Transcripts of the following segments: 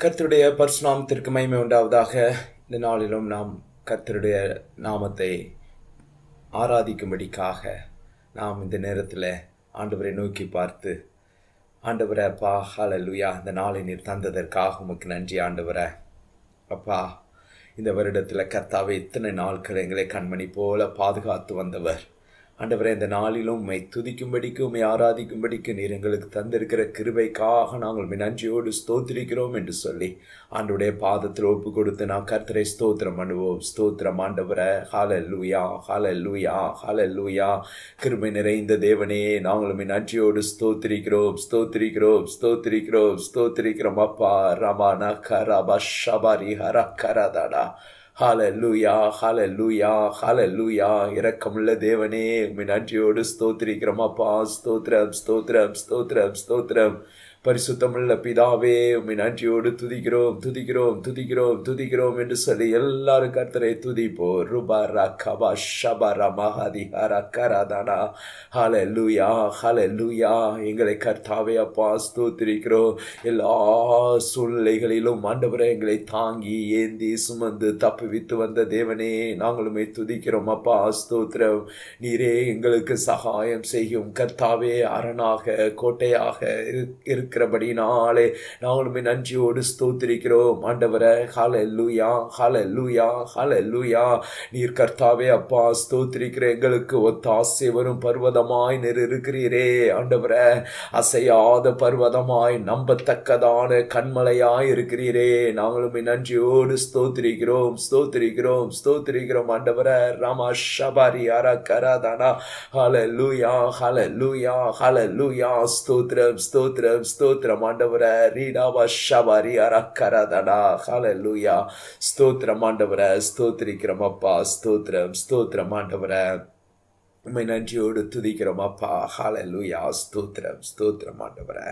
கர்த்தருடைய பரிசுநாமத்திற்கு மகிமை உண்டாவதாக இந்த நாளிலும் நாம் கர்த்தருடைய நாமத்தை ஆராதிக்கும்படிக்காக நாம் இந்த நேரத்தில் ஆண்டவரை நோக்கி பார்த்து ஆண்டவரை அப்பா ஹalleluya இந்த நாளை நீர் தந்ததற்காக உமக்கு நன்றி ஆண்டவரை அப்பா இந்த வருடத்தில் கர்த்தாவை இத்தனை நாட்கள் எங்களை கண்மணி போல பாதுகாத்து வந்தவர் ஆண்டவரே இந்த நாளிலும் உம்மை துதிக்கும்படிக்கு உம்மை ஆராதிக்கும்படிக்கு நீர் எங்களுக்கு தந்திருக்கிற கிருபைக்காக நாங்கள் உம்மை நன்றியோடு ஸ்தோத்திரிக்கிறோம் என்று சொல்லி ஆண்டவருடைய பாதத்தில் ஒப்பு கொடுத்து நான் கர்த்தரை ஸ்தோத்திரம் பண்ணுவோம் ஸ்தோத்திரம் ஆண்டவரை ஹால லூயா ஹால லூயா ஹால லூயா கிருபை நிறைந்த தேவனே நாங்கள் உம்மை நன்றியோடு ஸ்தோத்திரிக்கிறோம் ஸ்தோத்திரிக்கிறோம் ஸ்தோத்திரிக்கிறோம் ஸ்தோத்திரிக்கிறோம் அப்பா ரமா நகரபா ஷபாரி ஹர கரதடா ஹalleluya ஹalleluya ஹalleluya இரக்கமுள்ள தேவனே உம்மை நன்றியோடு ஸ்தோத்திரிக்கிறோம் அப்பா ஸ்தோத்திரம் ஸ்தோத்திரம் ஸ்தோத்திரம் ஸ்தோத்திரம் பரிசுத்தமுள்ள பிதாவே உம்மை நன்றியோடு துதிக்கிறோம் துதிக்கிறோம் துதிக்கிறோம் துதிக்கிறோம் என்று சொல்லி எல்லாரும் கர்த்தரை துதிப்போ ருபா ரகபா ஷபர மஹதி ஹர கரதனா ஹalleluya ஹalleluya எங்களை கர்த்தாவே அப்பா ஸ்தோத்திரிக்கிறோம் எல்லா சூழ்நிலைகளிலும் ஆண்டவரை எங்களை தாங்கி ஏந்தி சுமந்து தப்புவித்து வந்த தேவனே நாங்களுமே துதிக்கிறோம் அப்பா ஸ்தோத்திரம் நீரே எங்களுக்கு சகாயம் செய்யும் கர்த்தாவே அரணாக கோட்டையாக இரு- இருக்கிறபடினாலே நாங்களுமே நன்றியோடு ஸ்தோத்திரிக்கிறோம் ஆண்டவரை ஹால லூயா ஹால லூயா ஹால லூயா நீர் கர்த்தாவே அப்பா ஸ்தோத்திரிக்கிற எங்களுக்கு ஒத்தாசை வரும் பர்வதமாய் நீர் இருக்கிறீரே ஆண்டவரை அசையாத பர்வதமாய் நம்பத்தக்கதான கண்மலையாய் இருக்கிறீரே நாங்களுமே நன்றியோடு ஸ்தோத்திரிக்கிறோம் ஸ்தோத்திரிக்கிறோம் ஸ்தோத்திரிக்கிறோம் ஆண்டவரை ராமா ஷபாரி அர கராதானா ஹால லூயா ஹால லூயா ஹால லூயா ஸ்தோத்திரம் ஸ்தோத்திரம் ஸ்தோத்திரம் ஆண்டவரை ரீடாவா ஷபாரி அர கராதானா ஹால லூயா ஸ்தோத்திரம் ஆண்டவரை ஸ்தோத்திரிக்கிறோம் அப்பா ஸ்தோத்திரம் ஸ்தோத்திரம் ஆண்டவரை உம்மை நன்றியோடு துதிக்கிறோம் அப்பா ஹalleluya ஸ்தோத்திரம் ஸ்தோத்திரம் ஆண்டவரே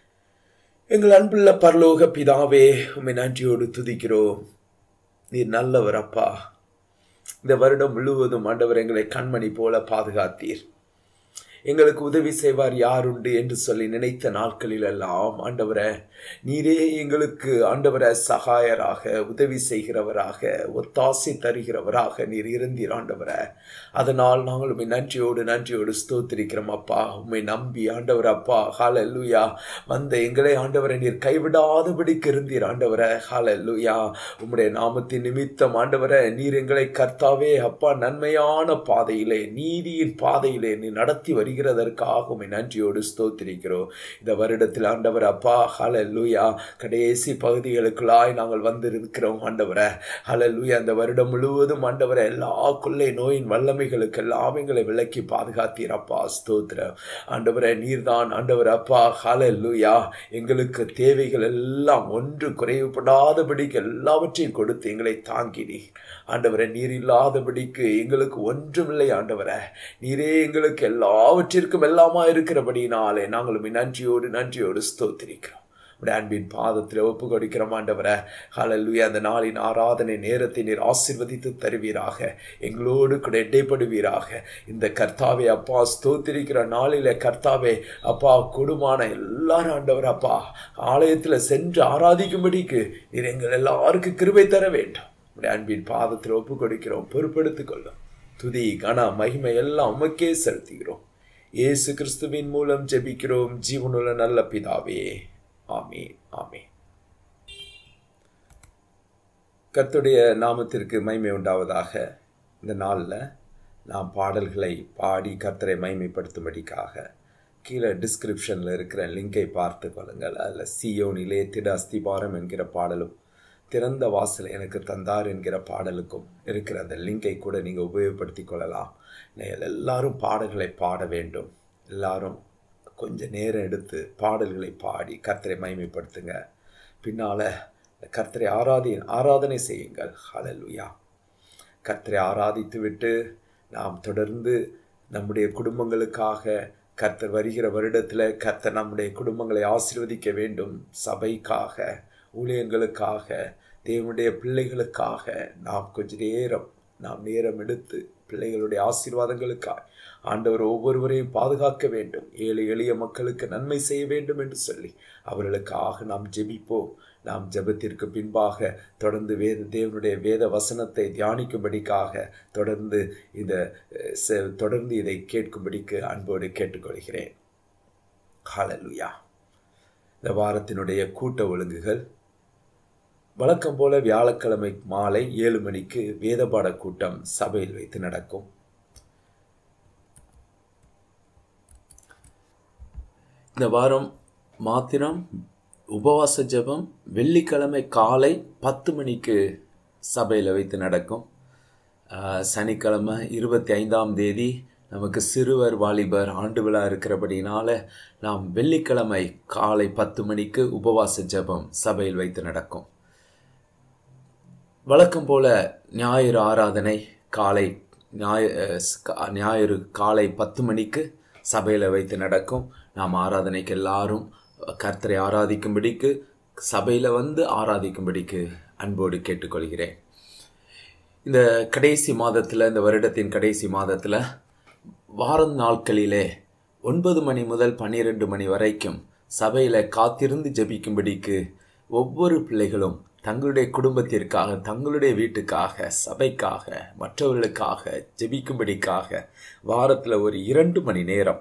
எங்கள் அன்புள்ள பரலோக பிதாவே உம்மை நன்றியோடு துதிக்கிறோம் நீர் நல்லவர் அப்பா இந்த வருடம் முழுவதும் ஆண்டவர் எங்களை கண்மணி போல பாதுகாத்தீர் எங்களுக்கு உதவி செய்வார் யாருண்டு என்று சொல்லி நினைத்த நாட்களில் எல்லாம் ஆண்டவரே நீரே எங்களுக்கு ஆண்டவரை சகாயராக உதவி செய்கிறவராக ஒத்தாசை தருகிறவராக நீர் இருந்தீர் ஆண்டவரே அதனால் நாங்கள் உண்மை நன்றியோடு நன்றியோடு ஸ்தோத்திரிக்கிறோம் அப்பா உண்மை நம்பி ஆண்டவர் அப்பா ஹalleluya வந்த எங்களை ஆண்டவரை நீர் கைவிடாதபடிக்கு இருந்தீர் ஆண்டவரை ஹalleluya உம்முடைய நாமத்தின் நிமித்தம் ஆண்டவரை நீர் எங்களை கர்த்தாவே அப்பா நன்மையான பாதையிலே நீதியின் பாதையிலே நீ நடத்தி வருகிறதற்காக உம்மை நன்றியோடு ஸ்தோத்திரிக்கிறோம் இந்த வருடத்தில் ஆண்டவர் அப்பா ஹalleluya கடைசி பகுதிகளுக்குள்ளாய் நாங்கள் வந்திருக்கிறோம் ஆண்டவரை ஹalleluya அந்த வருடம் முழுவதும் ஆண்டவரை எல்லா கொள்ளை நோயின் வல்லமைகளுக்கு எல்லாம் எங்களை விலக்கி பாதுகாத்தீர் அப்பா ஸ்தோத்திரம் ஆண்டவரே நீர்தான் ஆண்டவர் அப்பா ஹalleluya எங்களுக்கு தேவைகள் எல்லாம் ஒன்று குறைவுபடாதபடிக்கு எல்லாவற்றையும் கொடுத்து எங்களை தாங்கினீர் ஆண்டவரே நீர் இல்லாதபடிக்கு எங்களுக்கு ஒன்றுமில்லை ஆண்டவரே நீரே எங்களுக்கு எல்லாவற்றிற்கும் எல்லாமா இருக்கிறபடினாலே நாங்களும் நன்றியோடு நன்றியோடு ஸ்தோத்திரிக்கிறோம் உடைய அன்பின் பாதத்தில் ஒப்பு கொடுக்கிறோம் ஆண்டவரை ஹalleluya அந்த நாளின் ஆராதனை நேரத்தை நீர் ஆசீர்வதித்து தருவீராக எங்களோடு கூட இடைப்படுவீராக இந்த கர்த்தாவே அப்பா ஸ்தோத்திரிக்கிற நாளில கர்த்தாவே அப்பா கொடுமான எல்லாரும் ஆண்டவர் அப்பா ஆலயத்தில் சென்று ஆராதிக்கும்படிக்கு நீர் எங்கள் எல்லாருக்கும் கிருபை தர வேண்டும் உடைய அன்பின் பாதத்தில் ஒப்பு கொடுக்கிறோம் பொறுப்படுத்திக் கொள்ளும் துதி கன மகிமை எல்லாம் உமக்கே செலுத்துகிறோம் இயேசு கிறிஸ்துவின் மூலம் ஜெபிக்கிறோம் ஜீவனுள்ள நல்ல பிதாவே ஆமீன் ஆமீன் கர்த்தருடைய நாமத்திற்கு மகிமை உண்டாவதாக இந்த நாளில் நாம் பாடல்களை பாடி கர்த்தரை மகிமைப்படுத்தும்படிக்காக கீழே டிஸ்கிரிப்ஷனில் இருக்கிற லிங்கை பார்த்து கொள்ளுங்கள் அதில் சியோனிலே திட அஸ்திபாரம் என்கிற பாடலும் திறந்த வாசல் எனக்கு தந்தார் என்கிற பாடலுக்கும் இருக்கிற அந்த லிங்கை கூட நீங்கள் உபயோகப்படுத்தி கொள்ளலாம் நீங்கள் எல்லாரும் பாடல்களை பாட வேண்டும் எல்லாரும் கொஞ்சம் நேரம் எடுத்து பாடல்களை பாடி கர்த்தரை மகிமைப்படுத்துங்க பின்னால் கர்த்தரை ஆராதி ஆராதனை செய்யுங்கள் ஹalleluya கர்த்தரை ஆராதித்து விட்டு நாம் தொடர்ந்து நம்முடைய குடும்பங்களுக்காக கர்த்தர் வருகிற வருடத்தில் கர்த்தர் நம்முடைய குடும்பங்களை ஆசீர்வதிக்க வேண்டும் சபைக்காக ஊழியங்களுக்காக தேவனுடைய பிள்ளைகளுக்காக நாம் கொஞ்ச நேரம் நாம் நேரம் எடுத்து பிள்ளைகளுடைய ஆசீர்வாதங்களுக்காய் ஆண்டவர் ஒவ்வொருவரையும் பாதுகாக்க வேண்டும் ஏழை எளிய மக்களுக்கு நன்மை செய்ய வேண்டும் என்று சொல்லி அவர்களுக்காக நாம் ஜெபிப்போம் நாம் ஜெபத்திற்கு பின்பாக தொடர்ந்து வேத தேவனுடைய வேத வசனத்தை தியானிக்கும்படிக்காக தொடர்ந்து இந்த அஹ், செ- தொடர்ந்து இதை கேட்கும்படிக்கு அன்போடு கேட்டுக்கொள்கிறேன் ஹalleluya இந்த வாரத்தினுடைய கூட்ட ஒழுங்குகள் வழக்கம் போல வியாழக்கிழமை மாலை ஏழு மணிக்கு வேதபாட கூட்டம் சபையில் வைத்து நடக்கும் இந்த வாரம் மாத்திரம் உபவாச ஜெபம் வெள்ளிக்கிழமை காலை பத்து மணிக்கு சபையில் வைத்து நடக்கும் ஆஹ், சனிக்கிழமை இருபத்தி ஐந்தாம் தேதி நமக்கு சிறுவர் வாலிபர் ஆண்டு விழா இருக்கிறபடினால நாம் வெள்ளிக்கிழமை காலை பத்து மணிக்கு உபவாச ஜெபம் சபையில் வைத்து நடக்கும் வழக்கம் போல ஞாயிறு ஆராதனை காலை ஞாய அஹ், கா- ஞாயிறு காலை பத்து மணிக்கு சபையில் வைத்து நடக்கும் நாம் ஆராதனைக்கு எல்லாரும் கர்த்தரை ஆராதிக்கும்படிக்கு சபையில் வந்து ஆராதிக்கும்படிக்கு அன்போடு கேட்டுக்கொள்கிறேன் இந்த கடைசி மாதத்தில் இந்த வருடத்தின் கடைசி மாதத்தில் வாரம் நாட்களிலே ஒன்பது மணி முதல் பன்னிரெண்டு மணி வரைக்கும் சபையில் காத்திருந்து ஜெபிக்கும்படிக்கு ஒவ்வொரு பிள்ளைகளும் தங்களுடைய குடும்பத்திற்காக தங்களுடைய வீட்டுக்காக சபைக்காக மற்றவர்களுக்காக ஜெபிக்கும்படிக்காக வாரத்தில் ஒரு இரண்டு மணி நேரம்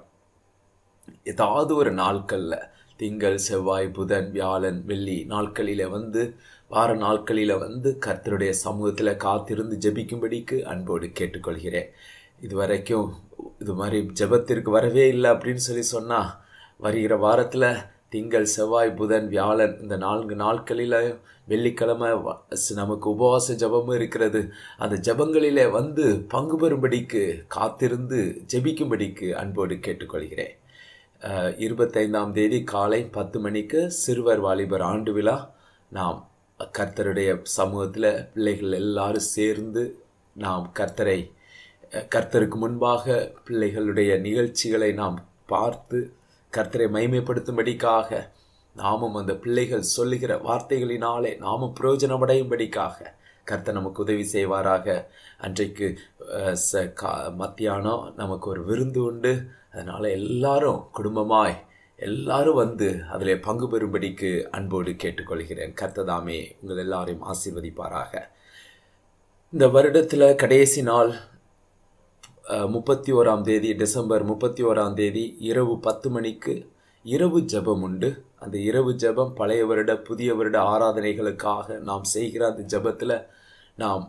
ஏதாவது ஒரு நாட்களில் திங்கள் செவ்வாய் புதன் வியாழன் வெள்ளி நாட்களில் வந்து வார நாட்களில் வந்து கர்த்தருடைய சமூகத்தில் காத்திருந்து ஜெபிக்கும்படிக்கு அன்போடு கேட்டுக்கொள்கிறேன் இது வரைக்கும் இது மாதிரி ஜெபத்திற்கு வரவே இல்லை அப்படின்னு சொல்லி சொன்னால் வருகிற வாரத்தில் திங்கள் செவ்வாய் புதன் வியாழன் இந்த நான்கு நாட்களில் வெள்ளிக்கிழமை வ- ஸ்- நமக்கு உபவாச ஜெபமும் இருக்கிறது அந்த ஜெபங்களிலே வந்து பங்கு பெறும்படிக்கு காத்திருந்து ஜெபிக்கும்படிக்கு அன்போடு கேட்டுக்கொள்கிறேன் அஹ், இருபத்தைந்தாம் தேதி காலை பத்து மணிக்கு சிறுவர் வாலிபர் ஆண்டு விழா நாம் கர்த்தருடைய சமூகத்தில் பிள்ளைகள் எல்லாரும் சேர்ந்து நாம் கர்த்தரை அஹ், கர்த்தருக்கு முன்பாக பிள்ளைகளுடைய நிகழ்ச்சிகளை நாம் பார்த்து கர்த்தரை மைமைப்படுத்தும்படிக்காக நாமும் அந்த பிள்ளைகள் சொல்லுகிற வார்த்தைகளினாலே நாமும் பிரயோஜனமடையும்படிக்காக கர்த்தர் நமக்கு உதவி செய்வாராக அன்றைக்கு அஹ், ச- கா- மத்தியானம் நமக்கு ஒரு விருந்து உண்டு அதனால் எல்லாரும் குடும்பமாய் எல்லாரும் வந்து அதில் பங்கு பெறும்படிக்கு அன்போடு கேட்டுக்கொள்கிறேன் கர்த்ததாமே உங்கள் எல்லாரையும் ஆசீர்வதிப்பாராக இந்த வருடத்தில் கடைசி நாள் முப்பத்தி ஓராம் தேதி டிசம்பர் முப்பத்தி ஓராம் தேதி இரவு பத்து மணிக்கு இரவு ஜெபம் உண்டு அந்த இரவு ஜெபம் பழைய வருட புதிய வருட ஆராதனைகளுக்காக நாம் செய்கிற அந்த ஜெபத்தில் நாம்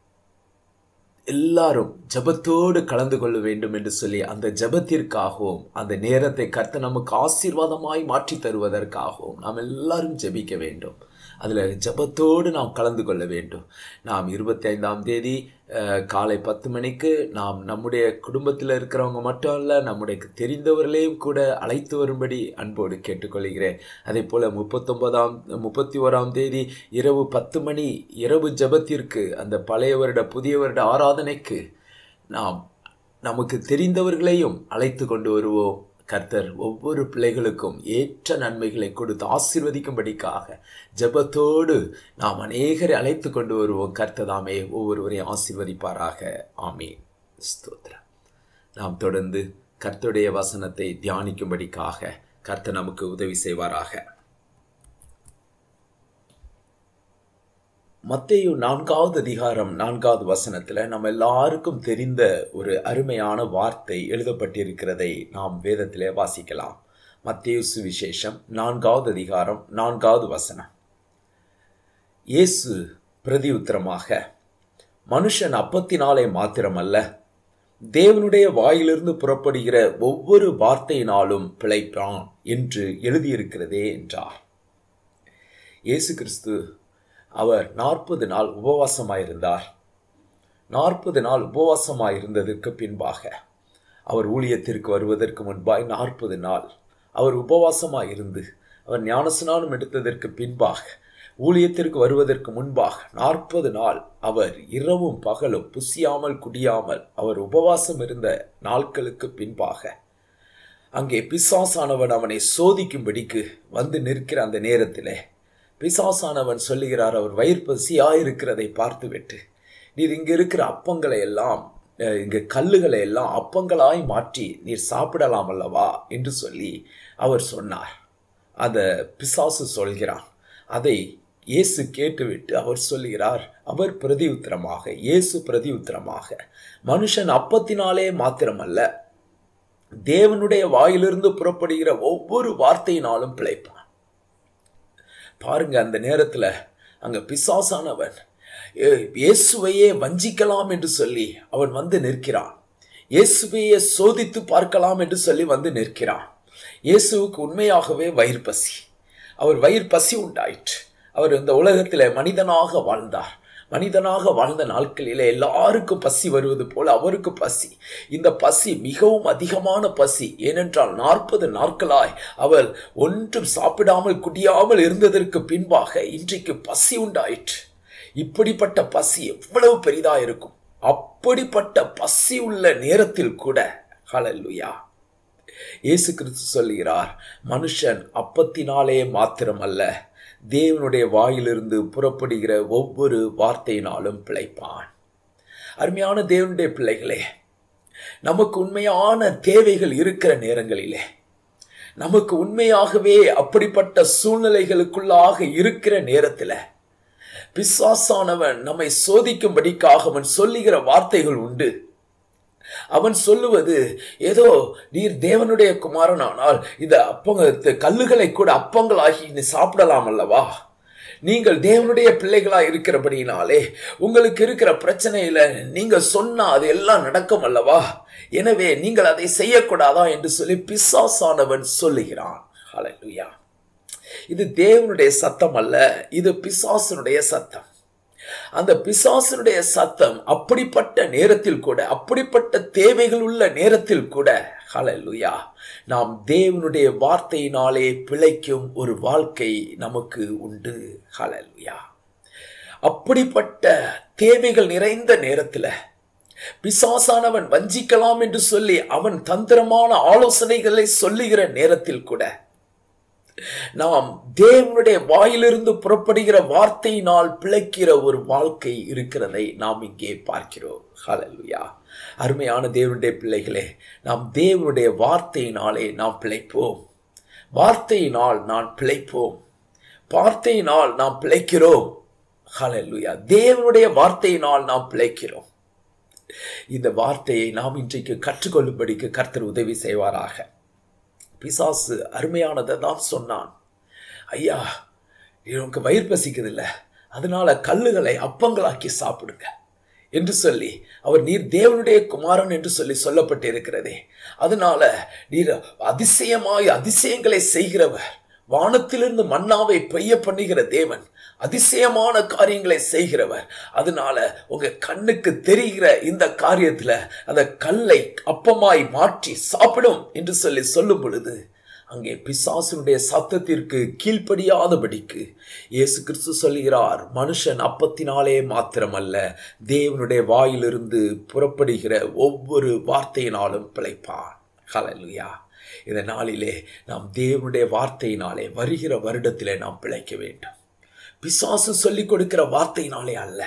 எல்லாரும் ஜெபத்தோடு கலந்து கொள்ள வேண்டும் என்று சொல்லி அந்த ஜெபத்திற்காகவும் அந்த நேரத்தை கர்த்தர் நமக்கு ஆசீர்வாதமாய் மாற்றி தருவதற்காகவும் நாம் எல்லாரும் ஜெபிக்க வேண்டும் அதில் ஜெபத்தோடு நாம் கலந்து கொள்ள வேண்டும் நாம் இருபத்தி ஐந்தாம் தேதி அஹ், காலை பத்து மணிக்கு நாம் நம்முடைய குடும்பத்தில் இருக்கிறவங்க மட்டும் இல்லை நம்முடைய தெரிந்தவர்களையும் கூட அழைத்து வரும்படி அன்போடு கேட்டுக்கொள்கிறேன் அதே போல் முப்பத்தொன்பதாம் முப்பத்தி ஓராம் தேதி இரவு பத்து மணி இரவு ஜெபத்திற்கு அந்த பழைய வருட புதிய வருட ஆராதனைக்கு நாம் நமக்கு தெரிந்தவர்களையும் அழைத்து கொண்டு வருவோம் கர்த்தர் ஒவ்வொரு பிள்ளைகளுக்கும் ஏற்ற நன்மைகளை கொடுத்து ஆசீர்வதிக்கும்படிக்காக ஜெபத்தோடு நாம் அநேகரை அழைத்து கொண்டு வருவோம் கர்த்ததாமே ஒவ்வொருவரையும் ஆசீர்வதிப்பாராக ஆமீன் ஸ்தோத்திரம் நாம் தொடர்ந்து கர்த்தருடைய வசனத்தை தியானிக்கும்படிக்காக கர்த்தர் நமக்கு உதவி செய்வாராக மத்தேயு நான்காவது அதிகாரம் நான்காவது வசனத்தில் நம்ம எல்லாருக்கும் தெரிந்த ஒரு அருமையான வார்த்தை எழுதப்பட்டிருக்கிறதை நாம் வேதத்திலே வாசிக்கலாம் மத்தேயு சுவிசேஷம் நான்காவது அதிகாரம் நான்காவது வசனம் இயேசு பிரதியுத்தரமாக மனுஷன் அப்பத்தினாலே மாத்திரமல்ல தேவனுடைய வாயிலிருந்து புறப்படுகிற ஒவ்வொரு வார்த்தையினாலும் பிழைப்பான் என்று எழுதியிருக்கிறதே என்றார் இயேசு கிறிஸ்து அவர் நாற்பது நாள் உபவாசமாயிருந்தார் நாற்பது நாள் உபவாசமாயிருந்ததற்கு பின்பாக அவர் ஊழியத்திற்கு வருவதற்கு முன்பாய் நாற்பது நாள் அவர் உபவாசமாயிருந்து அவர் ஞானஸ்நானம் எடுத்ததற்கு பின்பாக ஊழியத்திற்கு வருவதற்கு முன்பாக நாற்பது நாள் அவர் இரவும் பகலும் புசியாமல் குடியாமல் அவர் உபவாசம் இருந்த நாட்களுக்கு பின்பாக அங்கே பிசாசானவன் அவனை சோதிக்கும்படிக்கு வந்து நிற்கிற அந்த நேரத்திலே பிசாசானவன் சொல்லுகிறார் அவர் வயிறு பசியாயிருக்கிறதை பார்த்துவிட்டு நீர் இங்க இருக்கிற அப்பங்களை எல்லாம் அஹ், இங்கு கல்லுகளை எல்லாம் அப்பங்களாய் மாற்றி நீர் சாப்பிடலாம் அல்லவா என்று சொல்லி அவர் சொன்னார் அதை பிசாசு சொல்கிறான் அதை இயேசு கேட்டுவிட்டு அவர் சொல்கிறார் அவர் பிரதியுத்தரமாக இயேசு பிரதியுத்தரமாக மனுஷன் அப்பத்தினாலே மாத்திரமல்ல தேவனுடைய வாயிலிருந்து புறப்படுகிற ஒவ்வொரு வார்த்தையினாலும் பிழைப்பான் பாருங்க அந்த நேரத்துல அங்க பிசாசானவன் "ஏ- இயேசுவையே வஞ்சிக்கலாம் என்று சொல்லி அவன் வந்து நிற்கிறான் இயேசுவையே சோதித்து பார்க்கலாம் என்று சொல்லி வந்து நிற்கிறான் இயேசுவுக்கு உண்மையாகவே வயிறு பசி அவர் வயிறு பசி உண்டாயிற்று அவர் இந்த உலகத்தில் மனிதனாக வாழ்ந்தார் மனிதனாக வாழ்ந்த நாட்களிலே எல்லாருக்கும் பசி வருவது போல அவருக்கு பசி இந்த பசி மிகவும் அதிகமான பசி ஏனென்றால் நாற்பது நாட்களாய் அவர் ஒன்றும் சாப்பிடாமல் குடியாமல் இருந்ததற்கு பின்பாக இன்றைக்கு பசி உண்டாயிற்று இப்படிப்பட்ட பசி எவ்வளவு பெரிதா இருக்கும் அப்படிப்பட்ட பசி உள்ள நேரத்தில் கூட ஹalleluya இயேசு கிறிஸ்து சொல்கிறார் மனுஷன் அப்பத்தினாலே மாத்திரமல்ல தேவனுடைய வாயிலிருந்து புறப்படுகிற ஒவ்வொரு வார்த்தையினாலும் பிழைப்பான் அருமையான தேவனுடைய பிள்ளைகளே நமக்கு உண்மையான தேவைகள் இருக்கிற நேரங்களிலே நமக்கு உண்மையாகவே அப்படிப்பட்ட சூழ்நிலைகளுக்குள்ளாக இருக்கிற நேரத்தில் பிசாசானவன் நம்மை சோதிக்கும்படிக்காக அவன் சொல்லுகிற வார்த்தைகள் உண்டு அவன் சொல்லுவது ஏதோ நீர் தேவனுடைய குமாரனானால் இந்த அப்பங்க கல்லுகளை கூட அப்பங்களாகி நீ சாப்பிடலாம் அல்லவா நீங்கள் தேவனுடைய பிள்ளைகளா இருக்கிறபடியினாலே உங்களுக்கு இருக்கிற பிரச்சனையில நீங்க சொன்னா அது எல்லாம் நடக்கும் அல்லவா எனவே நீங்கள் அதை செய்யக்கூடாதா என்று சொல்லி பிசாசானவன் சொல்லுகிறான் ஹalleluya இது தேவனுடைய சத்தம் அல்ல இது பிசாசனுடைய சத்தம் அந்த பிசாசனுடைய சத்தம் அப்படிப்பட்ட நேரத்தில் கூட அப்படிப்பட்ட தேவைகள் உள்ள நேரத்தில் கூட ஹalleluya நாம் தேவனுடைய வார்த்தையினாலே பிழைக்கும் ஒரு வாழ்க்கை நமக்கு உண்டு ஹalleluya அப்படிப்பட்ட தேவைகள் நிறைந்த நேரத்தில் பிசாசானவன் வஞ்சிக்கலாம் என்று சொல்லி அவன் தந்திரமான ஆலோசனைகளை சொல்லுகிற நேரத்தில் கூட நாம் தேவனுடைய வாயிலிருந்து புறப்படுகிற வார்த்தையினால் பிழைக்கிற ஒரு வாழ்க்கை இருக்கிறதை நாம் இங்கே பார்க்கிறோம் ஹalleluya அருமையான தேவனுடைய பிள்ளைகளே நாம் தேவனுடைய வார்த்தையினாலே நாம் பிழைப்போம் வார்த்தையினால் நான் பிழைப்போம் வார்த்தையினால் நாம் பிழைக்கிறோம் ஹalleluya தேவனுடைய வார்த்தையினால் நாம் பிழைக்கிறோம் இந்த வார்த்தையை நாம் இன்றைக்கு கற்றுக்கொள்ளும்படிக்கு கர்த்தர் உதவி செய்வாராக பிசாசு அருமையானதை தான் சொன்னான் ஐயா உனக்கு வயிறு பசிக்குது இல்ல அதனால கல்லுகளை அப்பங்களாக்கி சாப்பிடுங்க என்று சொல்லி அவர் நீர் தேவனுடைய குமாரன் என்று சொல்லி சொல்லப்பட்டிருக்கிறதே அதனால நீர் அதிசயமாய் அதிசயங்களை செய்கிறவர் வானத்திலிருந்து மன்னாவை பெய்ய பண்ணுகிற தேவன் அதிசயமான காரியங்களை செய்கிறவர் அதனால உங்க கண்ணுக்கு தெரிகிற இந்த காரியத்துல அந்த கல்லை அப்பமாய் மாற்றி சாப்பிடும் என்று சொல்லி சொல்லும் பொழுது அங்கே பிசாசுனுடைய சத்தத்திற்கு கீழ்ப்படியாதபடிக்கு இயேசு கிறிஸ்து சொல்கிறார் மனுஷன் அப்பத்தினாலே மாத்திரமல்ல தேவனுடைய வாயிலிருந்து புறப்படுகிற ஒவ்வொரு வார்த்தையினாலும் பிழைப்பான் ஹalleluya இந்த நாளிலே நாம் தேவனுடைய வார்த்தையினாலே வருகிற வருடத்திலே நாம் பிழைக்க வேண்டும் பிசாசு சொல்லிக் கொடுக்கிற வார்த்தையினாலே அல்ல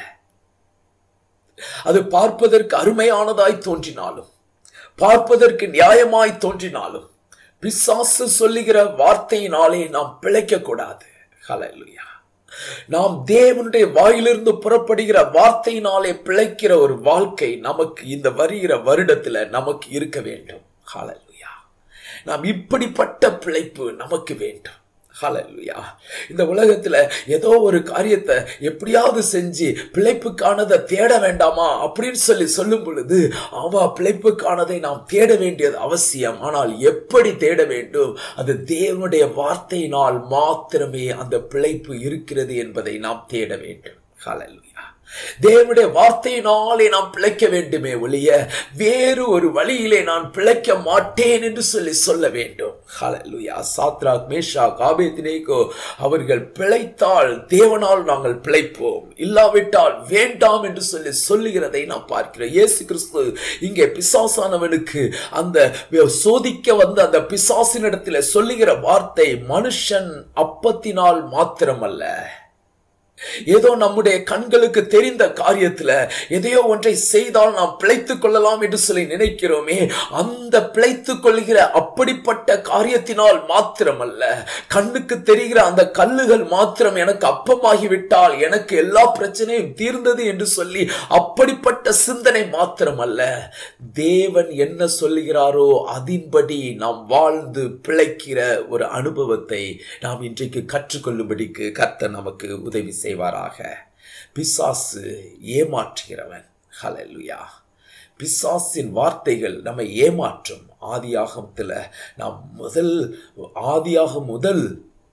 அது பார்ப்பதற்கு அருமையானதாய் தோன்றினாலும் பார்ப்பதற்கு நியாயமாய் தோன்றினாலும் பிசாசு சொல்லுகிற வார்த்தையினாலே நாம் பிழைக்க கூடாது ஹalleluya நாம் தேவனுடைய வாயிலிருந்து புறப்படுகிற வார்த்தையினாலே பிழைக்கிற ஒரு வாழ்க்கை நமக்கு இந்த வருகிற வருடத்துல நமக்கு இருக்க வேண்டும் ஹalleluya நாம் இப்படிப்பட்ட பிழைப்பு நமக்கு வேண்டும் ஹalleluya இந்த உலகத்துல ஏதோ ஒரு காரியத்தை எப்படியாவது செஞ்சு பிழைப்புக்கானதை தேட வேண்டாமா அப்படின்னு சொல்லி சொல்லும் பொழுது ஆமா பிழைப்புக்கானதை நாம் தேட வேண்டியது அவசியம் ஆனால் எப்படி தேட வேண்டும் அது தேவனுடைய வார்த்தையினால் மாத்திரமே அந்த பிழைப்பு இருக்கிறது என்பதை நாம் தேட வேண்டும் ஹalleluya தேவனுடைய வார்த்தையினாலே நாம் பிழைக்க வேண்டுமே ஒழிய வேறு ஒரு வழியிலே நான் பிழைக்க மாட்டேன் என்று சொல்லி சொல்ல வேண்டும் ஹalleluya சாத்ராக் மேஷாக் ஆபேத்நேகோ அவர்கள் பிழைத்தால் தேவனால் நாங்கள் பிழைப்போம் இல்லாவிட்டால் வேண்டாம் என்று சொல்லி சொல்லுகிறதை நாம் பார்க்கிறோம் இயேசு கிறிஸ்து இங்கே பிசாசானவனுக்கு அந்த சோதிக்க வந்த அந்த பிசாசினிடத்தில் சொல்லுகிற வார்த்தை மனுஷன் அப்பத்தினால் மாத்திரமல்ல ஏதோ நம்முடைய கண்களுக்கு தெரிந்த காரியத்துல எதையோ ஒன்றை செய்தால் நாம் பிழைத்துக் கொள்ளலாம் என்று சொல்லி நினைக்கிறோமே அந்த பிழைத்துக் கொள்கிற அப்படிப்பட்ட காரியத்தினால் மாத்திரமல்ல கண்ணுக்கு தெரிகிற அந்த கல்லுகள் மாத்திரம் எனக்கு அப்பமாகிவிட்டால் எனக்கு எல்லா பிரச்சனையும் தீர்ந்தது என்று சொல்லி அப்படிப்பட்ட சிந்தனை மாத்திரமல்ல தேவன் என்ன சொல்லுகிறாரோ அதின்படி நாம் வாழ்ந்து பிழைக்கிற ஒரு அனுபவத்தை நாம் இன்றைக்கு கற்றுக்கொள்ளும்படிக்கு கர்த்தர் நமக்கு உதவி செய்வாராக பிசாசு ஏமாற்றுகிறவன் ஹalleluya பிசாசின் வார்த்தைகள் நம்மை ஏமாற்றும் ஆதியாகமத்தில் நாம் முதல் ஆதியாக முதல்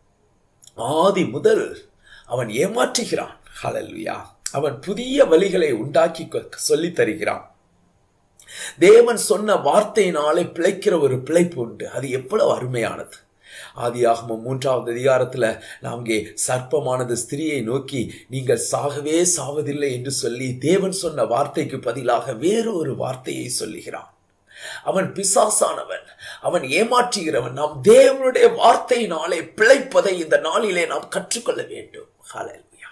ஆதி முதல் அவன் ஏமாற்றுகிறான் ஹalleluya அவன் புதிய வழிகளை உண்டாக்கி சொல்லித் தருகிறான் தேவன் சொன்ன வார்த்தையினாலே பிழைக்கிற ஒரு பிழைப்பு உண்டு அது எவ்வளவு அருமையானது ஆதியாகமம் மூன்றாவது அதிகாரத்துல நாங்கே சர்ப்பமானது ஸ்திரியை நோக்கி நீங்கள் சாகவே சாவதில்லை என்று சொல்லி தேவன் சொன்ன வார்த்தைக்கு பதிலாக வேறு ஒரு வார்த்தையை சொல்லுகிறான் அவன் பிசாசானவன் அவன் ஏமாற்றுகிறவன் நாம் தேவனுடைய வார்த்தையினாலே பிழைப்பதை இந்த நாளிலே நாம் கற்றுக்கொள்ள வேண்டும் ஹalleluya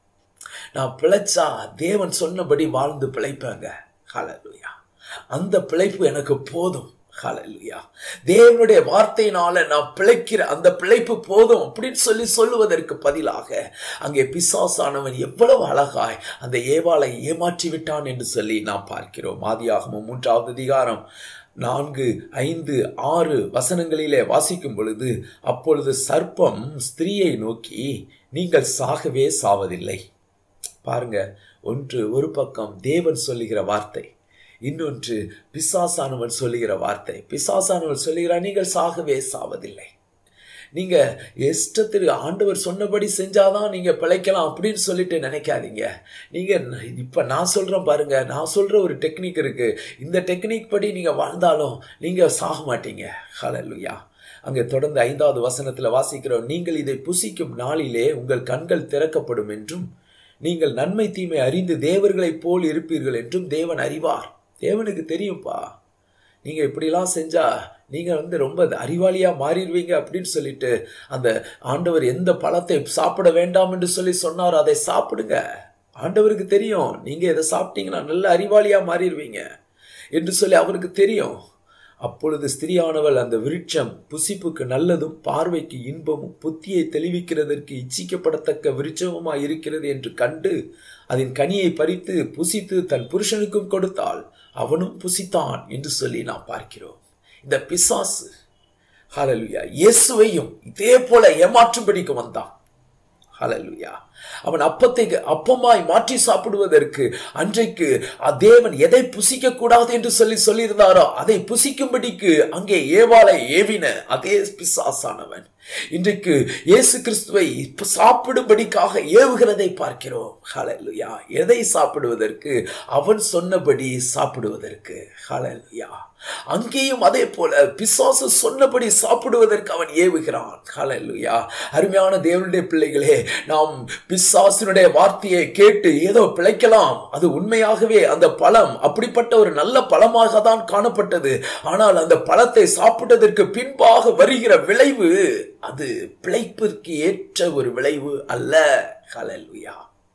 நான் பிழைச்சா தேவன் சொன்னபடி வாழ்ந்து பிழைப்பாங்க ஹalleluya அந்த பிழைப்பு எனக்கு போதும் ஹalleluya தேவனுடைய வார்த்தையினால நான் பிழைக்கிற அந்த பிழைப்பு போதும் அப்படின்னு சொல்லி சொல்லுவதற்கு பதிலாக அங்கே பிசாசானவன் எவ்வளவு அழகாய் அந்த ஏவாளை ஏமாற்றி விட்டான் என்று சொல்லி நாம் பார்க்கிறோம் ஆதியாகமம் மூன்றாவது அதிகாரம் நான்கு ஐந்து ஆறு வசனங்களிலே வாசிக்கும் பொழுது அப்பொழுது சர்ப்பம் ஸ்திரீயை நோக்கி நீங்கள் சாகவே சாவதில்லை பாருங்க ஒன்று ஒரு பக்கம் தேவன் சொல்லுகிற வார்த்தை இன்னொன்று பிசாசானவன் சொல்லுகிற வார்த்தை பிசாசானவன் சொல்லுகிறார் நீங்கள் சாகவே சாவதில்லை நீங்க இஷ்டத்திற்கு ஆண்டவர் சொன்னபடி செஞ்சாதான் நீங்க பிழைக்கலாம் அப்படின்னு சொல்லிட்டு நினைக்காதீங்க நீங்க இப்ப நான் சொல்றேன் பாருங்க நான் சொல்ற ஒரு டெக்னிக் இருக்கு இந்த டெக்னிக் படி நீங்க வாழ்ந்தாலும் நீங்க சாக மாட்டீங்க ஹalleluya அங்கே தொடர்ந்து ஐந்தாவது வசனத்துல வாசிக்கிறோம் நீங்கள் இதை புசிக்கும் நாளிலே உங்கள் கண்கள் திறக்கப்படும் என்றும் நீங்கள் நன்மை தீமை அறிந்து தேவர்களைப் போல் இருப்பீர்கள் என்றும் தேவன் அறிவார் தேவனுக்கு தெரியும்ப்பா நீங்கள் இப்படிலாம் செஞ்சா நீங்கள் வந்து ரொம்ப அறிவாளியாக மாறிடுவீங்க அப்படின்னு சொல்லிட்டு அந்த ஆண்டவர் எந்த பழத்தை சாப்பிட வேண்டாம் என்று சொல்லி சொன்னார் அதை சாப்பிடுங்க ஆண்டவருக்கு தெரியும் நீங்கள் இதை சாப்பிட்டீங்கன்னா நல்ல அறிவாளியாக மாறிடுவீங்க என்று சொல்லி அவருக்கு தெரியும் அப்பொழுது ஸ்திரியானவள் அந்த விருட்சம் புசிப்புக்கு நல்லதும் பார்வைக்கு இன்பமும் புத்தியை தெளிவிக்கிறதற்கு இச்சிக்கப்படத்தக்க விருட்சமுமாய் இருக்கிறது என்று கண்டு அதன் கனியை பறித்து புசித்து தன் புருஷனுக்கும் கொடுத்தாள் அவனும் புசித்தான் என்று சொல்லி நாம் பார்க்கிறோம் இந்த பிசாசு ஹalleluya இயேசுவையும் இதே போல ஏமாற்றும்படிக்கு வந்தான் ஹalleluya அவன் அப்பத்தை அப்பமாய் மாற்றி சாப்பிடுவதற்கு அன்றைக்கு தேவன் எதை புசிக்க கூடாது என்று சொல்லி சொல்லியிருந்தாரோ அதை புசிக்கும்படிக்கு அங்கே ஏவாளை ஏவின அதே பிசாசானவன் இன்றைக்கு இயேசு கிறிஸ்துவை சாப்பிடும்படிக்காக ஏவுகிறதை பார்க்கிறோம் ஹalleluya எதை சாப்பிடுவதற்கு அவன் சொன்னபடி சாப்பிடுவதற்கு ஹalleluya அங்கேயும் அதே போல பிசாசு சொன்னபடி சாப்பிடுவதற்கு அவன் ஏவுகிறான் ஹalleluya அருமையான தேவனுடைய பிள்ளைகளே நாம் பிசாசினுடைய வார்த்தையை கேட்டு ஏதோ பிழைக்கலாம் அது உண்மையாகவே அந்த பழம் அப்படிப்பட்ட ஒரு நல்ல பழமாக தான் காணப்பட்டது ஆனால் அந்த பழத்தை சாப்பிட்டதற்கு பின்பாக வருகிற விளைவு அது பிழைப்பிற்கு ஏற்ற ஒரு விளைவு அல்ல ஹalleluya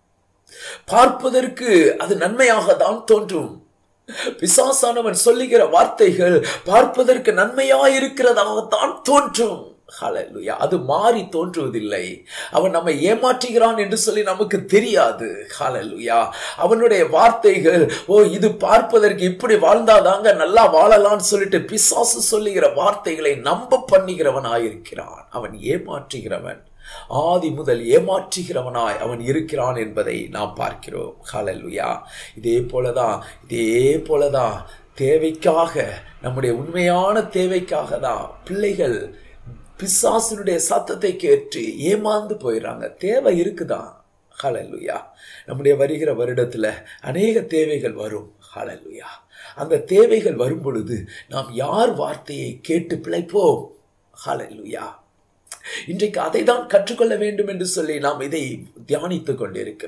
பார்ப்பதற்கு அது நன்மையாக தான் தோன்றும் பிசாசானவன் சொல்லுகிற வார்த்தைகள் பார்ப்பதற்கு நன்மையாயிருக்கிறதாகத்தான் தோன்றும் ஹalleluya அது மாறி தோன்றுவதில்லை அவன் நம்மை ஏமாற்றுகிறான் என்று சொல்லி நமக்கு தெரியாது ஹalleluya அவனுடைய வார்த்தைகள் ஓ இது பார்ப்பதற்கு இப்படி வாழ்ந்தாதாங்க நல்லா வாழலாம்னு சொல்லிட்டு பிசாசு சொல்லுகிற வார்த்தைகளை நம்ப பண்ணுகிறவனாயிருக்கிறான் அவன் ஏமாற்றுகிறவன் ஆதி முதல் ஏமாற்றுகிறவனாய் அவன் இருக்கிறான் என்பதை நாம் பார்க்கிறோம் ஹalleluya இதே போலதான் இதே போலதான் தேவைக்காக நம்முடைய உண்மையான தேவைக்காக தான் பிள்ளைகள் பிசாசினுடைய சத்தத்தை கேட்டு ஏமாந்து போயிடுறாங்க தேவை இருக்குதான் ஹalleluya நம்முடைய வருகிற வருடத்துல அநேக தேவைகள் வரும் ஹalleluya அந்த தேவைகள் வரும் பொழுது நாம் யார் வார்த்தையை கேட்டு பிழைப்போம் ஹalleluya இன்றைக்கு அதை தான் கற்றுக்கொள்ள வேண்டும் என்று சொல்லி நாம் இதை தியானித்துக் கொண்டிருக்கிறோம்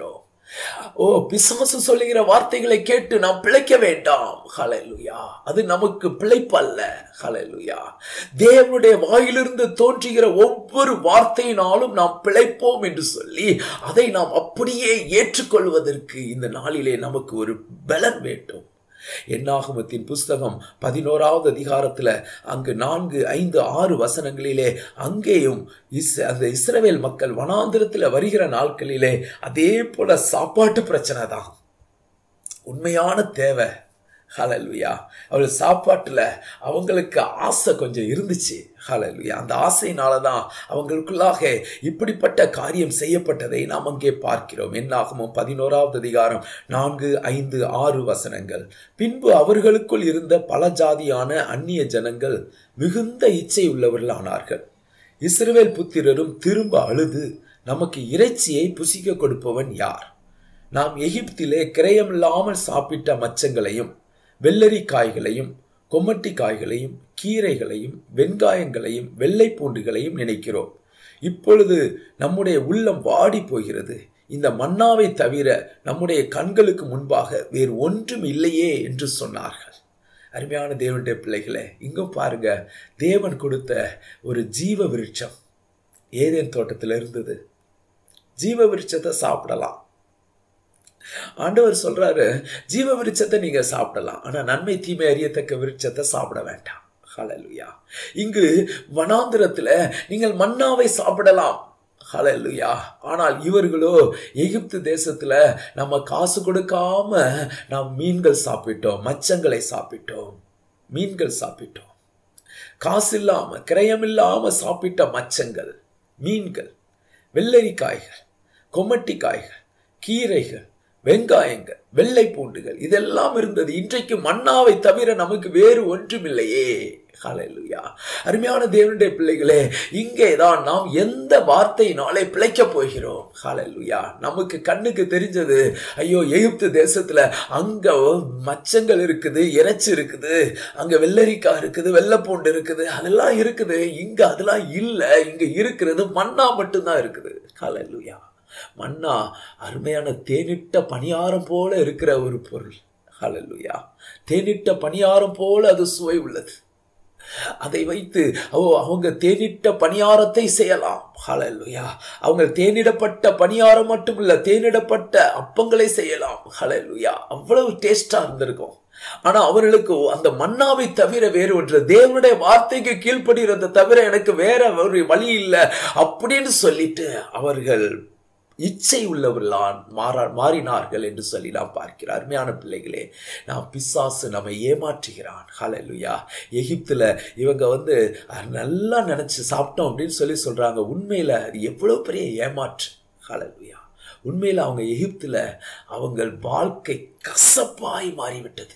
ஓ பிசாசு சொல்லுகிற வார்த்தைகளை கேட்டு நாம் பிழைக்க வேண்டாம் ஹalleluya அது நமக்கு பிழைப்பல்ல ஹalleluya தேவனுடைய வாயிலிருந்து தோன்றுகிற ஒவ்வொரு வார்த்தையினாலும் நாம் பிழைப்போம் என்று சொல்லி அதை நாம் அப்படியே ஏற்றுக்கொள்வதற்கு இந்த நாளிலே நமக்கு ஒரு பலன் வேண்டும் என்னாகமத்தின் புஸ்தகம் பதினோராவது அதிகாரத்தில் அங்கு நான்கு ஐந்து ஆறு வசனங்களிலே அங்கேயும் இஸ் அந்த இஸ்ரவேல் மக்கள் வனாந்திரத்தில் வருகிற நாட்களிலே அதே போல சாப்பாட்டு பிரச்சனை தான் உண்மையான தேவை ஹலலுயா அவள் சாப்பாட்டில் அவங்களுக்கு ஆசை கொஞ்சம் இருந்துச்சு ஹலலுயா அந்த ஆசையினால தான் அவங்களுக்குள்ளாக இப்படிப்பட்ட காரியம் செய்யப்பட்டதை நாம் அங்கே பார்க்கிறோம் என்னாகுமோ பதினோராவது அதிகாரம் நான்கு ஐந்து ஆறு வசனங்கள் பின்பு அவர்களுக்குள் இருந்த பல ஜாதியான அந்நிய ஜனங்கள் மிகுந்த இச்சை உள்ளவர்களானார்கள் இஸ்ரவேல் புத்திரரும் திரும்ப அழுது நமக்கு இறைச்சியை புசிக்க கொடுப்பவன் யார் நாம் எகிப்திலே கிரயமில்லாமல் சாப்பிட்ட மச்சங்களையும் வெள்ளரி காய்களையும் கொம்மட்டி காய்களையும் கீரைகளையும் வெங்காயங்களையும் வெள்ளை பூண்டுகளையும் நினைக்கிறோம் இப்பொழுது நம்முடைய உள்ளம் வாடி போகிறது இந்த மன்னாவை தவிர நம்முடைய கண்களுக்கு முன்பாக வேறு ஒன்றும் இல்லையே என்று சொன்னார்கள் அருமையான தேவனுடைய பிள்ளைகளே இங்கும் பாருங்க தேவன் கொடுத்த ஒரு ஜீவ விருட்சம் ஏதேன் தோட்டத்தில் இருந்தது ஜீவ விருட்சத்தை சாப்பிடலாம் ஆண்டவர் சொல்றாரு ஜீவ விருட்சத்தை நீங்க சாப்பிடலாம் ஆனா நன்மை தீமை அறியத்தக்க விருட்சத்தை சாப்பிட வேண்டாம் ஹலலுயா இங்கு வனாந்திரத்துல நீங்கள் மன்னாவை சாப்பிடலாம் ஹலலுயா ஆனால் இவர்களோ எகிப்து தேசத்துல நம்ம காசு கொடுக்காம நாம் மீன்கள் சாப்பிட்டோம் மச்சங்களை சாப்பிட்டோம் மீன்கள் சாப்பிட்டோம் காசு இல்லாம கிரயம் இல்லாம சாப்பிட்ட மச்சங்கள் மீன்கள் வெள்ளரி காய்கள் கொம்மட்டி காய்கள் கீரைகள் வெங்காயங்கள் வெள்ளை பூண்டுகள் இதெல்லாம் இருந்தது இன்றைக்கு மன்னாவை தவிர நமக்கு வேறு ஒன்றுமில்லையே ஹalleluya அருமையான தேவனுடைய பிள்ளைகளே இங்கே தான் நாம் எந்த வார்த்தையினாலே பிழைக்க போகிறோம் ஹalleluya நமக்கு கண்ணுக்கு தெரிஞ்சது ஐயோ எகிப்து தேசத்துல அங்க மச்சங்கள் இருக்குது இறைச்சி இருக்குது அங்க வெள்ளரிக்காய் இருக்குது வெள்ளைப்பூண்டு இருக்குது அதெல்லாம் இருக்குது இங்க அதெல்லாம் இல்லை இங்க இருக்கிறது மண்ணா மட்டும்தான் இருக்குது ஹalleluya மன்னா அருமையான தேனிட்ட பணியாரம் போல இருக்கிற ஒரு பொருள் ஹalleluya தேனிட்ட பணியாரம் போல அது சுவை உள்ளது அதை வைத்து ஓ அவங்க தேனிட்ட பணியாரத்தை செய்யலாம் ஹலலுயா அவங்க தேனிடப்பட்ட பணியாரம் மட்டும் இல்ல தேனிடப்பட்ட அப்பங்களை செய்யலாம் ஹலலுயா அவ்வளவு டேஸ்டா இருந்திருக்கும் ஆனா அவர்களுக்கு அந்த மன்னாவை தவிர வேறு ஒன்று தேவனுடைய வார்த்தைக்கு கீழ்ப்படுகிறத தவிர எனக்கு வேற ஒரு வழி இல்லை அப்படின்னு சொல்லிட்டு அவர்கள் இச்சை உள்ளவர்களான் மாறா மாறினார்கள் என்று சொல்லி நாம் பார்க்கிறோம் அருமையான பிள்ளைகளே நாம் பிசாசு நம்மை ஏமாற்றுகிறான் ஹலலுயா எகிப்துல இவங்க வந்து நல்லா நினைச்சு சாப்பிட்டோம் அப்படின்னு சொல்லி சொல்றாங்க உண்மையில அது எவ்வளவு பெரிய ஏமாற்று ஹலலுயா உண்மையில அவங்க எகிப்துல அவங்க வாழ்க்கை கசப்பாய் மாறிவிட்டது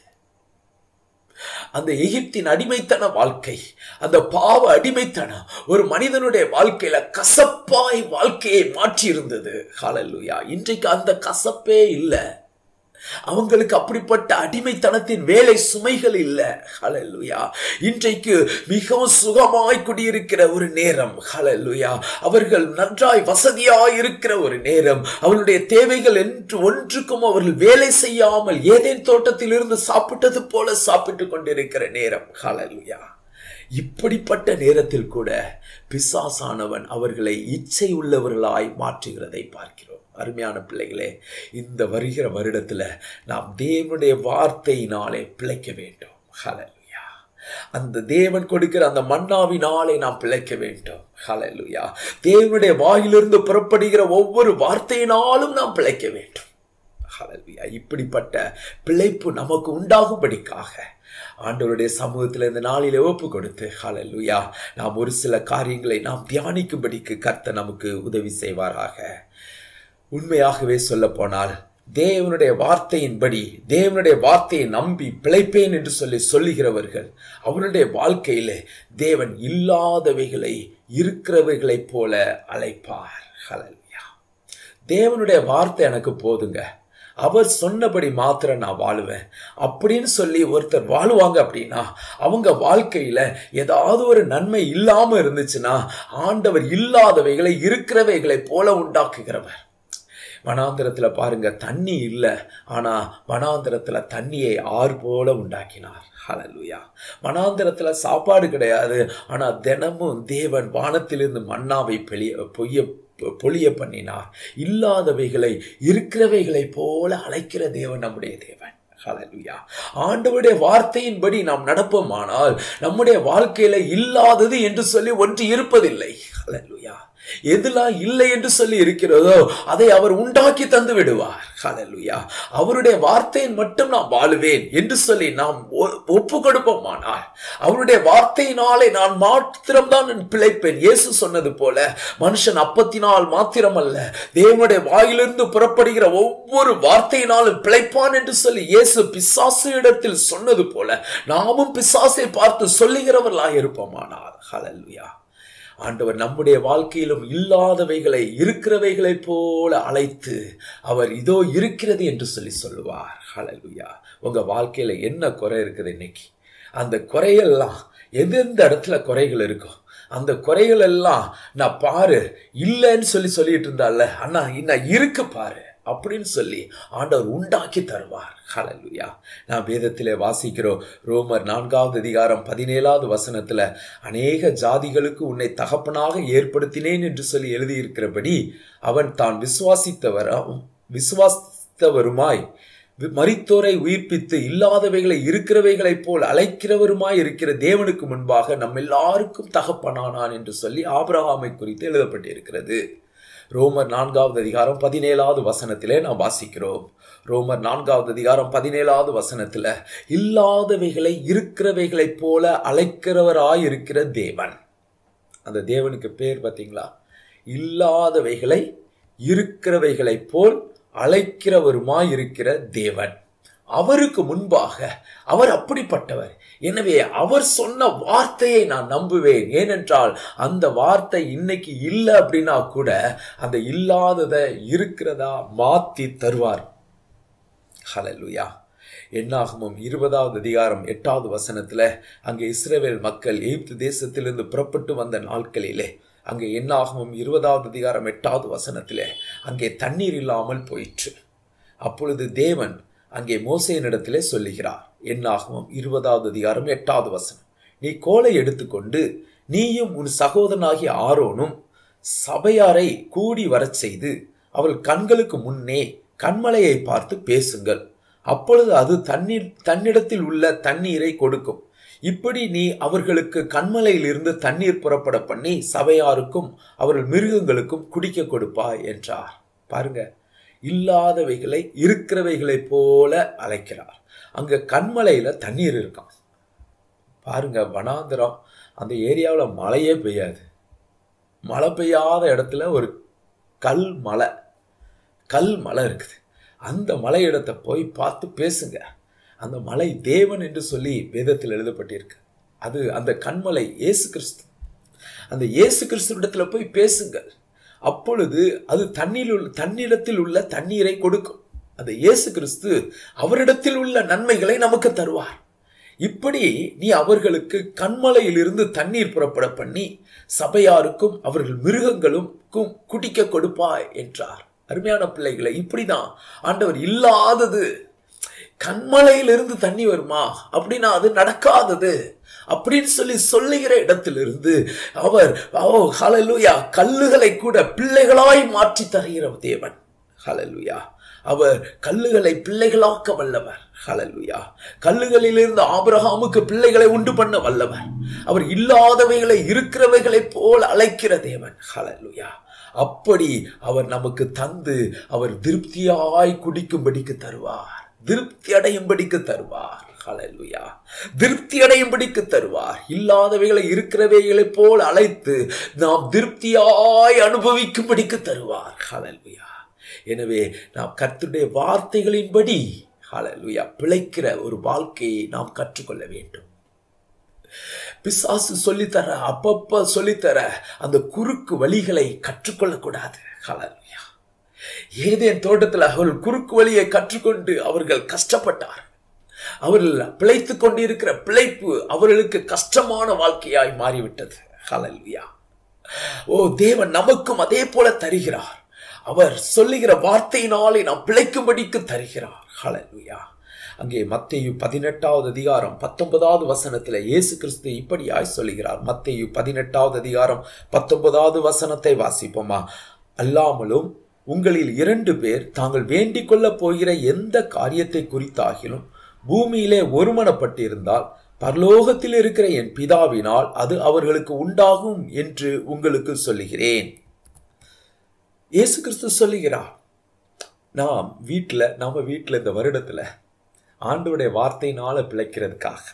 அந்த எகிப்தின் அடிமைத்தன வாழ்க்கை அந்த பாவ அடிமைத்தனம் ஒரு மனிதனுடைய வாழ்க்கையில கசப்பாய் வாழ்க்கையை மாற்றி இருந்தது ஹalleluya இன்றைக்கு அந்த கசப்பே இல்லை அவங்களுக்கு அப்படிப்பட்ட அடிமைத்தனத்தின் வேலை சுமைகள் இல்லை ஹலலுயா இன்றைக்கு மிகவும் சுகமாய் குடியிருக்கிற ஒரு நேரம் ஹலலுயா அவர்கள் நன்றாய் வசதியாய் இருக்கிற ஒரு நேரம் அவர்களுடைய தேவைகள் என்று ஒன்றுக்கும் அவர்கள் வேலை செய்யாமல் ஏதேன் தோட்டத்தில் இருந்து சாப்பிட்டது போல சாப்பிட்டு கொண்டிருக்கிற நேரம் ஹலலுயா இப்படிப்பட்ட நேரத்தில் கூட பிசாசானவன் அவர்களை இச்சை உள்ளவர்களாய் மாற்றுகிறதை பார்க்கிறோம் அருமையான பிள்ளைகளே இந்த வருகிற வருடத்துல நாம் தேவனுடைய வார்த்தையினாலே பிழைக்க வேண்டும் ஹலலுயா அந்த தேவன் கொடுக்கிற அந்த மன்னாவினாலே நாம் பிழைக்க வேண்டும் ஹலலுயா தேவனுடைய வாயிலிருந்து புறப்படுகிற ஒவ்வொரு வார்த்தையினாலும் நாம் பிழைக்க வேண்டும் ஹலலுயா இப்படிப்பட்ட பிழைப்பு நமக்கு உண்டாகும்படிக்காக ஆண்டவருடைய சமூகத்தில் இந்த நாளிலே ஒப்பு கொடுத்து ஹலலுயா நாம் ஒரு சில காரியங்களை நாம் தியானிக்கும்படிக்கு கர்த்த நமக்கு உதவி செய்வாராக உண்மையாகவே சொல்ல போனால் தேவனுடைய வார்த்தையின்படி தேவனுடைய வார்த்தையை நம்பி பிழைப்பேன் என்று சொல்லி சொல்லுகிறவர்கள் அவனுடைய வாழ்க்கையில தேவன் இல்லாதவைகளை இருக்கிறவைகளைப் போல அழைப்பார் ஹலலுயா தேவனுடைய வார்த்தை எனக்கு போதுங்க அவர் சொன்னபடி மாத்திரம் நான் வாழுவேன் அப்படின்னு சொல்லி ஒருத்தர் வாழுவாங்க அப்படின்னா அவங்க வாழ்க்கையில ஏதாவது ஒரு நன்மை இல்லாம இருந்துச்சுன்னா ஆண்டவர் இல்லாதவைகளை இருக்கிறவைகளை போல உண்டாக்குகிறவர் வனாந்திரத்துல பாருங்க தண்ணி இல்லை ஆனா வனாந்திரத்துல தண்ணியை ஆறு போல உண்டாக்கினார் ஹalleluya வனாந்திரத்துல சாப்பாடு கிடையாது ஆனா தினமும் தேவன் வானத்திலிருந்து மன்னாவை பெளிய பொய்ய பொழிய பண்ணினார் இல்லாதவைகளை இருக்கிறவைகளை போல அழைக்கிற தேவன் நம்முடைய தேவன் ஹalleluya ஆண்டவருடைய வார்த்தையின்படி நாம் நடப்போமானால் நம்முடைய வாழ்க்கையில இல்லாதது என்று சொல்லி ஒன்று இருப்பதில்லை ஹalleluya எதுலாம் இல்லை என்று சொல்லி இருக்கிறதோ அதை அவர் உண்டாக்கி தந்து விடுவார் ஹalleluya அவருடைய வார்த்தையின் மட்டும் நான் வாழுவேன் என்று சொல்லி நாம் ஒப்பு கொடுப்போமானால் அவருடைய வார்த்தையினாலே நான் மாத்திரம்தான் பிழைப்பேன் இயேசு சொன்னது போல மனுஷன் அப்பத்தினால் மாத்திரம் அல்ல தேவனுடைய வாயிலிருந்து புறப்படுகிற ஒவ்வொரு வார்த்தையினாலும் பிழைப்பான் என்று சொல்லி இயேசு பிசாசு இடத்தில் சொன்னது போல நாமும் பிசாசை பார்த்து சொல்லுகிறவர்களாக இருப்போமானால் ஹalleluya ஆண்டவர் நம்முடைய வாழ்க்கையிலும் இல்லாதவைகளை இருக்கிறவைகளைப் போல அழைத்து அவர் இதோ இருக்கிறது என்று சொல்லி சொல்லுவார் ஹalleluya உங்க வாழ்க்கையில என்ன குறை இருக்குது இன்னைக்கு அந்த குறையெல்லாம் எந்தெந்த இடத்துல குறைகள் இருக்கும் அந்த குறைகள் எல்லாம் நான் பாரு இல்லைன்னு சொல்லி சொல்லிட்டு இருந்தால அண்ணா இன்னும் இருக்கு பாரு அப்படின்னு சொல்லி ஆண்டவர் உண்டாக்கி தருவார் ஹalleluya நான் வேதத்திலே வாசிக்கிறோம் ரோமர் நான்காவது அதிகாரம் பதினேழாவது வசனத்துல அநேக ஜாதிகளுக்கு உன்னை தகப்பனாக ஏற்படுத்தினேன் என்று சொல்லி எழுதியிருக்கிறபடி அவன் தான் விசுவாசித்தவரும் விசுவாசித்தவருமாய் மரித்தோரை உயிர்ப்பித்து இல்லாதவைகளை இருக்கிறவைகளைப் போல் அழைக்கிறவருமாய் இருக்கிற தேவனுக்கு முன்பாக நம்ம எல்லாருக்கும் தகப்பனானான் என்று சொல்லி ஆபிரகாமை குறித்து எழுதப்பட்டிருக்கிறது ரோமர் நான்காவது அதிகாரம் பதினேழாவது வசனத்திலே நாம் வாசிக்கிறோம் ரோமர் நான்காவது அதிகாரம் பதினேழாவது வசனத்துல இல்லாதவைகளை இருக்கிறவைகளைப் போல அழைக்கிறவராய் இருக்கிற தேவன் அந்த தேவனுக்கு பேர் பார்த்தீங்களா இல்லாதவைகளை இருக்கிறவைகளைப் போல் அழைக்கிறவருமாய் இருக்கிற தேவன் அவருக்கு முன்பாக அவர் அப்படிப்பட்டவர் எனவே அவர் சொன்ன வார்த்தையை நான் நம்புவேன் ஏனென்றால் அந்த வார்த்தை இன்னைக்கு இல்லை அப்படின்னா கூட அந்த இல்லாததை இருக்கிறதா மாத்தி தருவார் ஹலலுயா என்னாகமும் இருபதாவது அதிகாரம் எட்டாவது வசனத்துல அங்கே இஸ்ரேவேல் மக்கள் எகிப்து தேசத்திலிருந்து புறப்பட்டு வந்த நாட்களிலே அங்கே என்னாகமும் இருபதாவது அதிகாரம் எட்டாவது வசனத்திலே அங்கே தண்ணீர் இல்லாமல் போயிற்று அப்பொழுது தேவன் அங்கே மோசையனிடத்திலே சொல்லுகிறார் என்னாகவும் இருபதாவது அதிகாரம் எட்டாவது வசனம் நீ கோலை எடுத்துக்கொண்டு நீயும் உன் சகோதரனாகிய ஆரோனும் சபையாரை கூடி வரச் செய்து அவள் கண்களுக்கு முன்னே கண்மலையை பார்த்து பேசுங்கள் அப்பொழுது அது தண்ணீர் தன்னிடத்தில் உள்ள தண்ணீரை கொடுக்கும் இப்படி நீ அவர்களுக்கு கண்மலையில் இருந்து தண்ணீர் புறப்பட பண்ணி சபையாருக்கும் அவர்கள் மிருகங்களுக்கும் குடிக்க கொடுப்பாய் என்றார் பாருங்க இல்லாதவைகளை இருக்கிறவைகளை போல அழைக்கிறார் அங்க கண்மலையில தண்ணீர் இருக்கான் பாருங்க வனாந்திரம் அந்த ஏரியாவில் மழையே பெய்யாது மழை பெய்யாத இடத்துல ஒரு கல் மலை கல் மலை இருக்குது அந்த மலை இடத்தை போய் பார்த்து பேசுங்க அந்த மலை தேவன் என்று சொல்லி வேதத்தில் எழுதப்பட்டிருக்கு அது அந்த கண்மலை இயேசு கிறிஸ்து அந்த இயேசு கிறிஸ்துவிடத்துல போய் பேசுங்கள் அப்பொழுது அது தண்ணீர் உள்ள தன்னிடத்தில் உள்ள தண்ணீரை கொடுக்கும் அந்த இயேசு கிறிஸ்து அவரிடத்தில் உள்ள நன்மைகளை நமக்கு தருவார் இப்படி நீ அவர்களுக்கு கண்மலையிலிருந்து தண்ணீர் புறப்பட பண்ணி சபையாருக்கும் அவர்கள் மிருகங்களுக்கும் குடிக்க கொடுப்பாய் என்றார் அருமையான பிள்ளைகளை இப்படிதான் ஆண்டவர் இல்லாதது கண்மலையிலிருந்து தண்ணி வருமா அப்படின்னா அது நடக்காதது அப்படின்னு சொல்லி சொல்லுகிற இடத்திலிருந்து அவர் ஓ ஹலலுயா கல்லுகளை கூட பிள்ளைகளாய் மாற்றி தருகிற தேவன் ஹலலுயா அவர் கல்லுகளை பிள்ளைகளாக்க வல்லவர் ஹலலுயா கல்லுகளிலிருந்து ஆபிரகாமுக்கு பிள்ளைகளை உண்டு பண்ண வல்லவர் அவர் இல்லாதவைகளை இருக்கிறவைகளைப் போல் அழைக்கிற தேவன் ஹலலுயா அப்படி அவர் நமக்கு தந்து அவர் திருப்தியாய் குடிக்கும்படிக்கு தருவார் திருப்தி அடையும்படிக்கு தருவார் ஹலலுயா திருப்தி அடையும்படிக்கு தருவார் இல்லாதவைகளை இருக்கிறவைகளை போல் அழைத்து நாம் திருப்தியாய் அனுபவிக்கும்படிக்கு தருவார் ஹலலுயா எனவே நாம் கர்த்தருடைய வார்த்தைகளின்படி ஹலலுயா பிழைக்கிற ஒரு வாழ்க்கையை நாம் கற்றுக்கொள்ள வேண்டும் பிசாசு சொல்லித்தர அப்பப்ப சொல்லித்தர அந்த குறுக்கு வழிகளை கற்றுக்கொள்ளக்கூடாது ஹலலுயா ஏதேன் தோட்டத்தில் அவர்கள் குறுக்கு வழியை கற்றுக்கொண்டு அவர்கள் கஷ்டப்பட்டார் அவர்கள் பிழைத்து கொண்டிருக்கிற பிழைப்பு அவர்களுக்கு கஷ்டமான வாழ்க்கையாய் மாறிவிட்டது ஹலல்வியா ஓ தேவன் நமக்கும் அதே போல தருகிறார் அவர் சொல்லுகிற வார்த்தையினாலே நாம் பிழைக்கும்படிக்கு தருகிறார் ஹalleluya அங்கே மத்தேயு பதினெட்டாவது அதிகாரம் பத்தொன்பதாவது வசனத்தில் இயேசு கிறிஸ்து இப்படியாய் சொல்லுகிறார் மத்தேயு பதினெட்டாவது அதிகாரம் பத்தொன்பதாவது வசனத்தை வாசிப்போமா அல்லாமலும் உங்களில் இரண்டு பேர் தாங்கள் வேண்டிக் கொள்ளப் போகிற எந்த காரியத்தை குறித்தாகிலும் பூமியிலே ஒருமனப்பட்டிருந்தால் பரலோகத்தில் இருக்கிற என் பிதாவினால் அது அவர்களுக்கு உண்டாகும் என்று உங்களுக்கு சொல்லுகிறேன் இயேசு கிறிஸ்து சொல்லுகிறார் நாம் வீட்டில் நம்ம வீட்டில் இந்த வருடத்தில் ஆண்டோடைய வார்த்தையினால பிழைக்கிறதுக்காக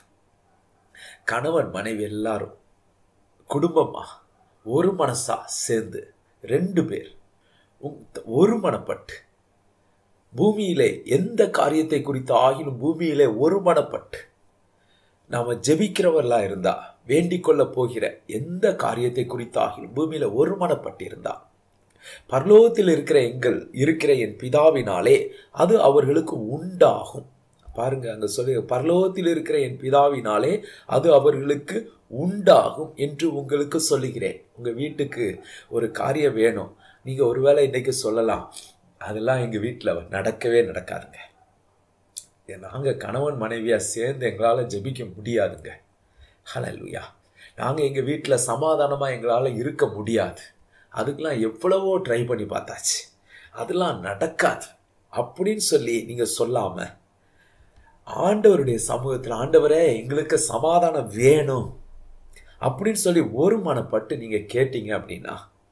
கணவன் மனைவி எல்லாரும் குடும்பமா ஒரு மனசா சேர்ந்து ரெண்டு பேர் ஒரு மனப்பட்டு பூமியிலே எந்த காரியத்தை குறித்து ஆகிலும் பூமியிலே ஒரு மனப்பட்டு நாம ஜெபிக்கிறவர்களா இருந்தா வேண்டிக் கொள்ள போகிற எந்த காரியத்தை குறித்து ஆகிலும் பூமியில ஒரு மனப்பட்டு இருந்தா பரலோகத்தில் இருக்கிற எங்கள் இருக்கிற என் பிதாவினாலே அது அவர்களுக்கு உண்டாகும் பாருங்க அங்க சொல்லி பரலோகத்தில் இருக்கிற என் பிதாவினாலே அது அவர்களுக்கு உண்டாகும் என்று உங்களுக்கு சொல்லுகிறேன் உங்க வீட்டுக்கு ஒரு காரியம் வேணும் நீங்க ஒருவேளை இன்னைக்கு சொல்லலாம் அதெல்லாம் எங்க வீட்டில் நடக்கவே நடக்காதுங்க நாங்கள் கணவன் மனைவியாக சேர்ந்து எங்களால் ஜெபிக்க முடியாதுங்க ஹலலுயா நாங்கள் எங்கள் வீட்டில் சமாதானமாக எங்களால் இருக்க முடியாது அதுக்கெலாம் எவ்வளவோ ட்ரை பண்ணி பார்த்தாச்சு அதெல்லாம் நடக்காது அப்படின்னு சொல்லி நீங்கள் சொல்லாமல் ஆண்டவருடைய சமூகத்தில் ஆண்டவரே எங்களுக்கு சமாதானம் வேணும் அப்படின்னு சொல்லி ஒரு மனப்பட்டு நீங்கள் கேட்டீங்க அப்படின்னா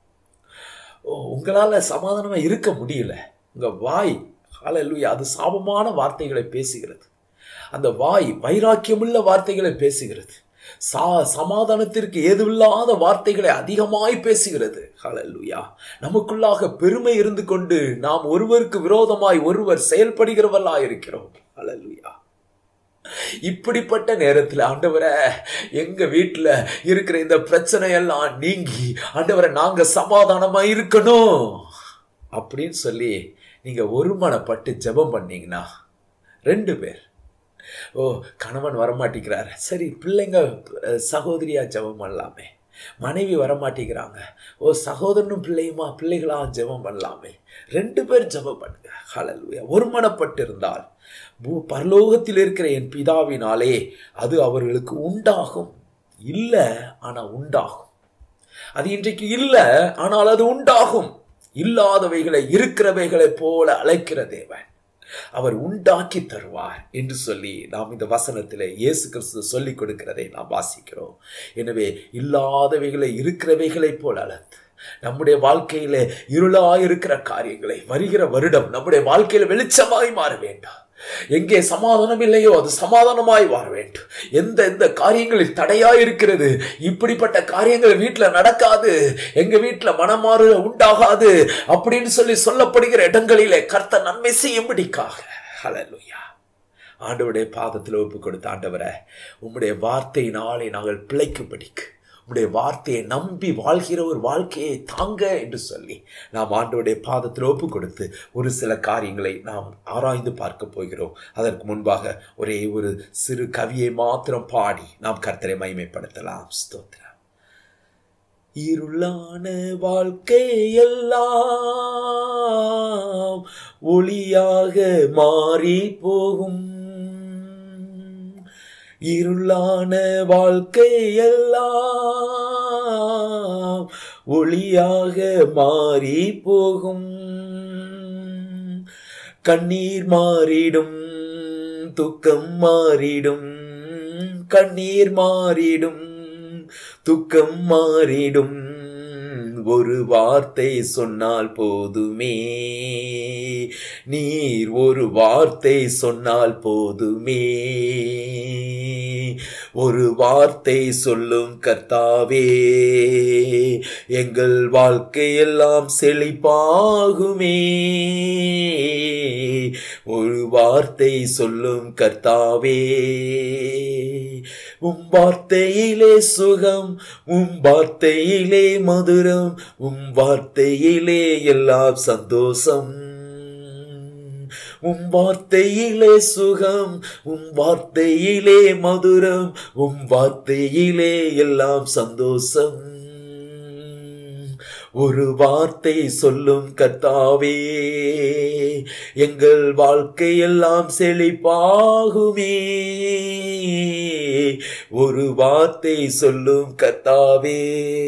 உங்களால் சமாதானமாக இருக்க முடியல உங்கள் வாய் ஹalleluya அது சாபமான வார்த்தைகளை பேசுகிறது அந்த வாய் வைராக்கியமுள்ள வார்த்தைகளை பேசுகிறது சா சமாதானத்திற்கு ஏதுவில்லாத வார்த்தைகளை அதிகமாய் பேசுகிறது ஹalleluya நமக்குள்ளாக பெருமை இருந்து கொண்டு நாம் ஒருவருக்கு விரோதமாய் ஒருவர் செயல்படுகிறவர்களாய் இருக்கிறோம் ஹalleluya இப்படிப்பட்ட நேரத்தில் ஆண்டவரை எங்க வீட்டில் இருக்கிற இந்த பிரச்சனை எல்லாம் நீங்கி ஆண்டவரை நாங்க சமாதானமா இருக்கணும் அப்படின்னு சொல்லி நீங்க ஒருமனப்பட்டு ஜெபம் பண்ணீங்கன்னா ரெண்டு பேர் ஓ கணவன் வரமாட்டேங்கிறார் சரி பிள்ளைங்க சகோதரியா ஜெபம் பண்ணலாமே மனைவி வரமாட்டேங்கிறாங்க ஓ சகோதரனும் பிள்ளையுமா பிள்ளைகளா ஜெபம் பண்ணலாமே ரெண்டு பேர் ஜெபம் பண்ணுங்க ஹalleluya ஒருமனப்பட்டு இருந்தால் பரலோகத்தில் இருக்கிற என் பிதாவினாலே அது அவர்களுக்கு உண்டாகும் இல்லை ஆனா உண்டாகும் அது இன்றைக்கு இல்லை ஆனால் அது உண்டாகும் இல்லாதவைகளை இருக்கிறவைகளை போல அழைக்கிற தேவன் அவர் உண்டாக்கி தருவார் என்று சொல்லி நாம் இந்த வசனத்தில் இயேசு கிறிஸ்து சொல்லிக் கொடுக்கிறதை நாம் வாசிக்கிறோம் எனவே இல்லாதவைகளை இருக்கிறவைகளை போல அழைத்து நம்முடைய வாழ்க்கையில இருளாய் இருக்கிற காரியங்களை வருகிற வருடம் நம்முடைய வாழ்க்கையில வெளிச்சமாய் மாற வேண்டாம் எங்கே சமாதானம் இல்லையோ அது சமாதானமாய் வர வேண்டும் எந்த எந்த காரியங்களில் தடையாய் இருக்கிறது இப்படிப்பட்ட காரியங்கள் வீட்டில் நடக்காது எங்க வீட்டில் மனமாறு உண்டாகாது அப்படின்னு சொல்லி சொல்லப்படுகிற இடங்களிலே கர்த்த நன்மை செய்யும்படிக்காக ஹலலுயா ஆண்டவருடைய பாதத்தில் ஒப்பு கொடுத்த ஆண்டவரை உம்முடைய வார்த்தையினாலே நாங்கள் பிழைக்கும்படிக்கு உடைய வார்த்தையை நம்பி வாழ்கிற ஒரு வாழ்க்கையை தாங்க என்று சொல்லி நாம் ஆண்டோடைய பாதத்தில் ஒப்பு கொடுத்து ஒரு சில காரியங்களை நாம் ஆராய்ந்து பார்க்க போகிறோம் அதற்கு முன்பாக ஒரே ஒரு சிறு கவியை மாத்திரம் பாடி நாம் கர்த்தரை மைமைப்படுத்தலாம் ஸ்தோத்திரம் இருளான வாழ்க்கையெல்லாம் ஒளியாக மாறி போகும் இருளான வாழ்க்கையெல்லாம் ஒளியாக மாறி போகும் கண்ணீர் மாறிடும் துக்கம் மாறிடும் கண்ணீர் மாறிடும் துக்கம் மாறிடும் ஒரு வார்த்தை சொன்னால் போதுமே நீர் ஒரு வார்த்தை சொன்னால் போதுமே ஒரு வார்த்தை சொல்லும் கர்த்தாவே எங்கள் வாழ்க்கையெல்லாம் செழிப்பாகுமே ஒரு வார்த்தை சொல்லும் கர்த்தாவே உம் வார்த்தையிலே சுகம் உம் வார்த்தையிலே மதுரம் உம் வார்த்தையிலே எல்லாம் சந்தோஷம் உம் வார்த்தையிலே சுகம் உம் வார்த்தையிலே மதுரம் உம் வார்த்தையிலே எல்லாம் சந்தோஷம் ஒரு வார்த்தை சொல்லும் கர்த்தாவே எங்கள் வாழ்க்கையெல்லாம் செழிப்பாகுமே ஒரு வார்த்தை சொல்லும் கர்த்தாவே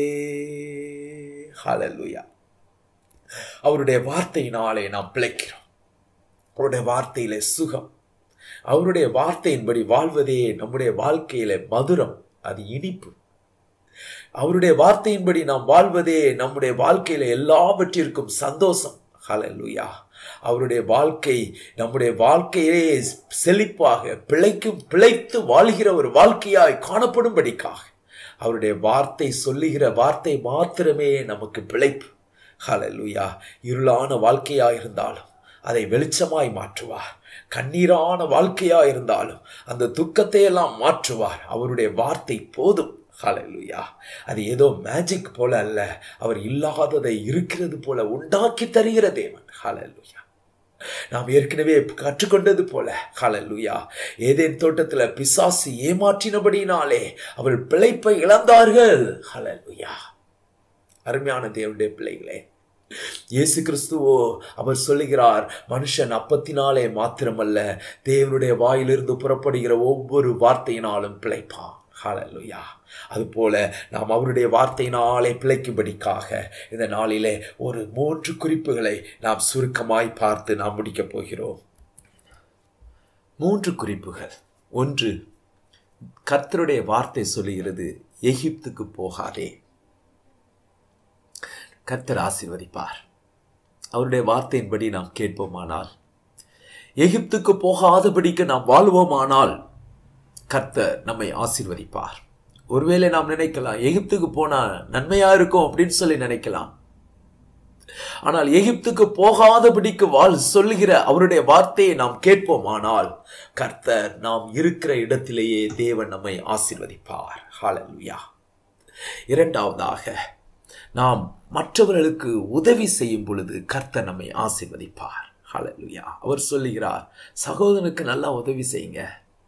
ஹalleluya அவருடைய வார்த்தையினாலே நாம் பிழைக்கிறோம் அவருடைய வார்த்தையிலே சுகம் அவருடைய வார்த்தையின்படி வாழ்வதே நம்முடைய வாழ்க்கையில மதுரம் அது இனிப்பு அவருடைய வார்த்தையின்படி நாம் வாழ்வதே நம்முடைய வாழ்க்கையில எல்லாவற்றிற்கும் சந்தோஷம் ஹalleluya அவருடைய வாழ்க்கை நம்முடைய வாழ்க்கையே செழிப்பாக பிழைக்கும் பிழைத்து வாழ்கிற ஒரு வாழ்க்கையாய் காணப்படும்படிக்காக அவருடைய வார்த்தை சொல்லுகிற வார்த்தை மாத்திரமே நமக்கு பிழைப்பு ஹalleluya இருளான வாழ்க்கையா இருந்தாலும் அதை வெளிச்சமாய் மாற்றுவார் கண்ணீரான வாழ்க்கையா இருந்தாலும் அந்த துக்கத்தை எல்லாம் மாற்றுவார் அவருடைய வார்த்தை போதும் ஹalleluya அது ஏதோ மேஜிக் போல அல்ல அவர் இல்லாததை இருக்கிறது போல உண்டாக்கி தருகிற தேவன் ஹalleluya நாம் ஏற்கனவே கற்றுக்கொண்டது போல ஹalleluya ஏதேன் தோட்டத்துல பிசாசு ஏமாற்றினபடினாலே அவர் பிழைப்பை இழந்தார்கள் ஹalleluya அருமையான தேவனுடைய பிள்ளைகளே இயேசு கிறிஸ்துவோ அவர் சொல்லுகிறார் மனுஷன் அப்பத்தினாலே மாத்திரமல்ல தேவனுடைய வாயிலிருந்து புறப்படுகிற ஒவ்வொரு வார்த்தையினாலும் பிழைப்பான் ஹalleluya அதுபோல நாம் அவருடைய வார்த்தையினாலே பிழைக்கும்படிக்காக இந்த நாளிலே ஒரு மூன்று குறிப்புகளை நாம் சுருக்கமாய் பார்த்து நாம் முடிக்கப் போகிறோம் மூன்று குறிப்புகள் ஒன்று கர்த்தருடைய வார்த்தை சொல்லுகிறது எகிப்துக்கு போகாதே கர்த்தர் ஆசீர்வதிப்பார் அவருடைய வார்த்தையின்படி நாம் கேட்போமானால் எகிப்துக்கு போகாதபடிக்கு நாம் வாழ்வோமானால் கர்த்தர் நம்மை ஆசீர்வதிப்பார் ஒருவேளை நாம் நினைக்கலாம் எகிப்துக்கு போனா நன்மையா இருக்கும் அப்படின்னு சொல்லி நினைக்கலாம் ஆனால் எகிப்துக்கு போகாதபடிக்கு வாழ் சொல்லுகிற அவருடைய வார்த்தையை நாம் கேட்போமானால் கர்த்தர் நாம் இருக்கிற இடத்திலேயே தேவன் நம்மை ஆசீர்வதிப்பார் ஹalleluya இரண்டாவதாக நாம் மற்றவர்களுக்கு உதவி செய்யும் பொழுது கர்த்தர் நம்மை ஆசீர்வதிப்பார் ஹalleluya அவர் சொல்லுகிறார் சகோதரனுக்கு நல்லா உதவி செய்யுங்க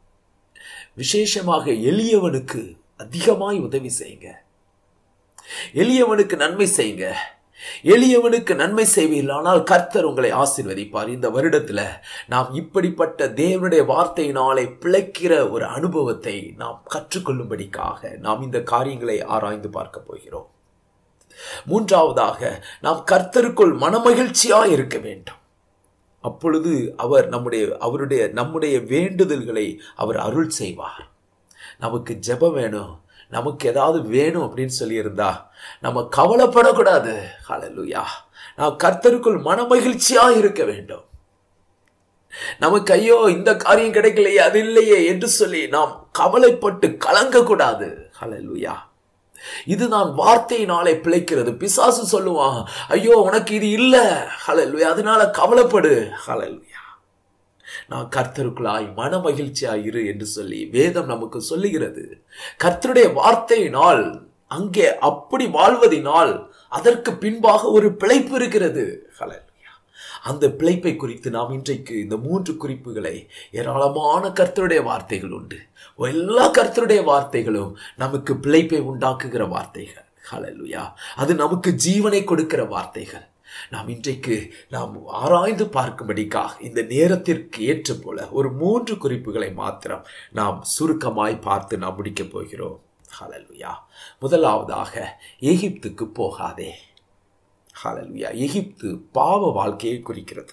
விசேஷமாக எளியவனுக்கு அதிகமாய் உதவி செய்யுங்க எளியவனுக்கு நன்மை செய்யுங்க எளியவனுக்கு நன்மை செய்வீர்களானால் கர்த்தர் உங்களை ஆசீர்வதிப்பார் இந்த வருடத்துல நாம் இப்படிப்பட்ட தேவனுடைய வார்த்தையினாலே பிழைக்கிற ஒரு அனுபவத்தை நாம் கற்றுக்கொள்ளும்படிக்காக நாம் இந்த காரியங்களை ஆராய்ந்து பார்க்க போகிறோம் மூன்றாவதாக நாம் கர்த்தருக்குள் மனமகிழ்ச்சியா இருக்க வேண்டும் அப்பொழுது அவர் நம்முடைய அவருடைய நம்முடைய வேண்டுதல்களை அவர் அருள் செய்வார் நமக்கு ஜெபம் வேணும் நமக்கு ஏதாவது வேணும் அப்படின்னு சொல்லியிருந்தா நம்ம கவலைப்படக்கூடாது ஹalleluya நாம் கர்த்தருக்குள் மனமகிழ்ச்சியா இருக்க வேண்டும் நமக்கு ஐயோ இந்த காரியம் கிடைக்கலையே அது இல்லையே என்று சொல்லி நாம் கவலைப்பட்டு கலங்கக்கூடாது ஹalleluya இதுதான் வார்த்தையினாலே பிழைக்கிறது பிசாசு சொல்லுவான் ஐயோ உனக்கு இது இல்ல ஹalleluya அதனால கவலைப்படு ஹalleluya நான் கர்த்தருக்குள்ளாய் மன மகிழ்ச்சியாய் இரு என்று சொல்லி வேதம் நமக்கு சொல்லுகிறது கர்த்தருடைய வார்த்தையினால் அங்கே அப்படி வாழ்வதினால் அதற்கு பின்பாக ஒரு பிழைப்பு இருக்கிறது ஹalleluya அந்த பிழைப்பை குறித்து நாம் இன்றைக்கு இந்த மூன்று குறிப்புகளை ஏராளமான கர்த்தருடைய வார்த்தைகள் உண்டு எல்லா கர்த்தருடைய வார்த்தைகளும் நமக்கு பிழைப்பை உண்டாக்குகிற வார்த்தைகள் ஹalleluya அது நமக்கு ஜீவனை கொடுக்கிற வார்த்தைகள் நாம் இன்றைக்கு நாம் ஆராய்ந்து பார்க்கும்படிக்காக இந்த நேரத்திற்கு ஏற்ற போல ஒரு மூன்று குறிப்புகளை மாத்திரம் நாம் சுருக்கமாய் பார்த்து நாம் முடிக்கப் போகிறோம் ஹalleluya முதலாவதாக எகிப்துக்கு போகாதே ஹalleluya எகிப்து பாவ வாழ்க்கையை குறிக்கிறது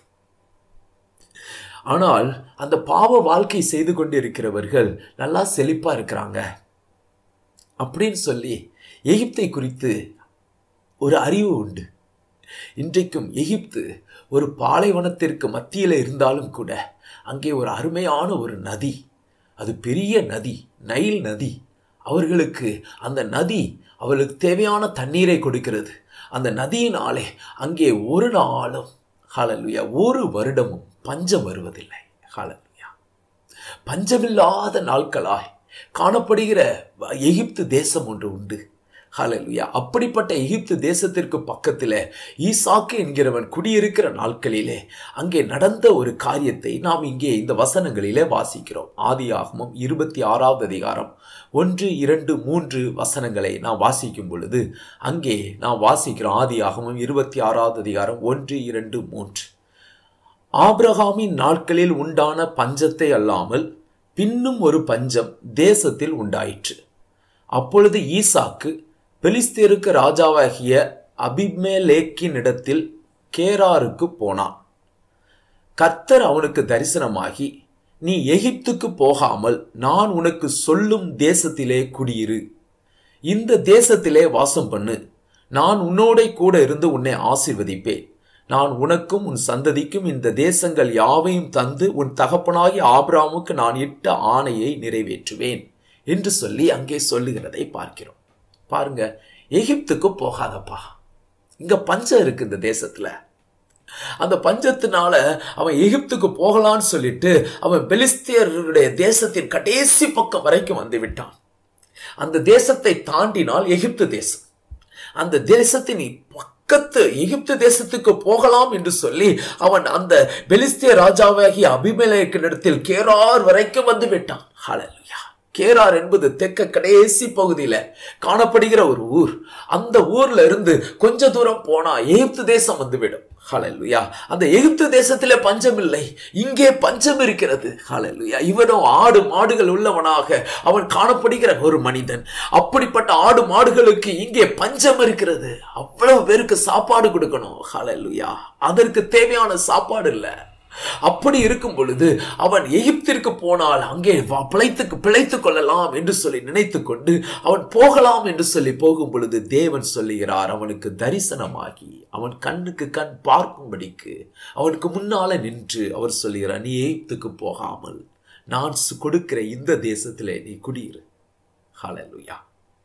ஆனால் அந்த பாவ வாழ்க்கை செய்து கொண்டிருக்கிறவர்கள் நல்லா செழிப்பா இருக்கிறாங்க அப்படின்னு சொல்லி எகிப்தை குறித்து ஒரு அறிவு உண்டு இன்றைக்கும் எகிப்து ஒரு பாலைவனத்திற்கு மத்தியில் இருந்தாலும் கூட அங்கே ஒரு அருமையான ஒரு நதி அது பெரிய நதி நைல் நதி அவர்களுக்கு அந்த நதி அவர்களுக்கு தேவையான தண்ணீரை கொடுக்கிறது அந்த நதியினாலே அங்கே ஒரு நாளும் ஹalleluya ஒரு வருடமும் பஞ்சம் வருவதில்லை ஹalleluya பஞ்சமில்லாத நாட்களாய் காணப்படுகிற எகிப்து தேசம் ஒன்று உண்டு ஹalleluya அப்படிப்பட்ட எகிப்து தேசத்திற்கு பக்கத்தில் ஈசாக்கு என்கிறவன் குடியிருக்கிற நாட்களிலே அங்கே நடந்த ஒரு காரியத்தை நாம் இங்கே இந்த வசனங்களிலே வாசிக்கிறோம் ஆதியாகமம் இருபத்தி ஆறாவது அதிகாரம் ஒன்று இரண்டு மூன்று வசனங்களை நாம் வாசிக்கும் பொழுது அங்கே நாம் வாசிக்கிறோம் ஆதியாகமம் இருபத்தி ஆறாவது அதிகாரம் ஒன்று இரண்டு மூன்று ஆபிரகாமின் நாட்களில் உண்டான பஞ்சத்தை அல்லாமல் பின்னும் ஒரு பஞ்சம் தேசத்தில் உண்டாயிற்று அப்பொழுது ஈசாக்கு பெலிஸ்தேருக்கு ராஜாவாகிய அபிமேலேக்கினிடத்தில் கேராருக்கு போனான் கர்த்தர் அவனுக்கு தரிசனமாகி நீ எகிப்துக்கு போகாமல் நான் உனக்கு சொல்லும் தேசத்திலே குடியிரு இந்த தேசத்திலே வாசம் பண்ணு நான் உன்னோட கூட இருந்து உன்னை ஆசிர்வதிப்பேன் நான் உனக்கும் உன் சந்ததிக்கும் இந்த தேசங்கள் யாவையும் தந்து உன் தகப்பனாகிய ஆபிராமுக்கு நான் இட்ட ஆணையை நிறைவேற்றுவேன் என்று சொல்லி அங்கே சொல்லுகிறதை பார்க்கிறோம் பாருங்க எகிப்துக்கு போகாதப்பா இங்க பஞ்சம் இருக்கு இந்த தேசத்துல அந்த பஞ்சத்தினால அவன் எகிப்துக்கு போகலான்னு சொல்லிட்டு அவன் பெலிஸ்தியருடைய தேசத்தின் கடைசி பக்கம் வரைக்கும் வந்து விட்டான் அந்த தேசத்தை தாண்டினால் எகிப்து தேசம் அந்த தேசத்தின் பக்கத்து எகிப்து தேசத்துக்கு போகலாம் என்று சொல்லி அவன் அந்த பெலிஸ்திய ராஜாவாகிய அபிமேலக்கினிடத்தில் கேரார் வரைக்கும் வந்து விட்டான் ஹalleluya கேரார் என்பது தெற்க கடைசி பகுதியில காணப்படுகிற ஒரு ஊர் அந்த ஊர்ல இருந்து கொஞ்ச தூரம் போனா எகிப்து தேசம் வந்துவிடும் ஹalleluya அந்த எகிப்து தேசத்திலே பஞ்சம் இல்லை இங்கே பஞ்சம் இருக்கிறது ஹalleluya இவனும் ஆடு மாடுகள் உள்ளவனாக அவன் காணப்படுகிற ஒரு மனிதன் அப்படிப்பட்ட ஆடு மாடுகளுக்கு இங்கே பஞ்சம் இருக்கிறது அவ்வளவு பேருக்கு சாப்பாடு கொடுக்கணும் ஹalleluya அதற்கு தேவையான சாப்பாடு இல்லை அப்படி இருக்கும் பொழுது அவன் எகிப்திற்கு போனால் அங்கே பிழைத்துக்கு பிழைத்துக் கொள்ளலாம் என்று சொல்லி நினைத்து கொண்டு அவன் போகலாம் என்று சொல்லி போகும் பொழுது தேவன் சொல்லுகிறார் அவனுக்கு தரிசனமாகி அவன் கண்ணுக்கு கண் பார்க்கும்படிக்கு அவனுக்கு முன்னால நின்று அவர் சொல்லுகிறார் நீ எகிப்துக்கு போகாமல் நான் கொடுக்கிற இந்த தேசத்திலே நீ குடியிரு ஹalleluya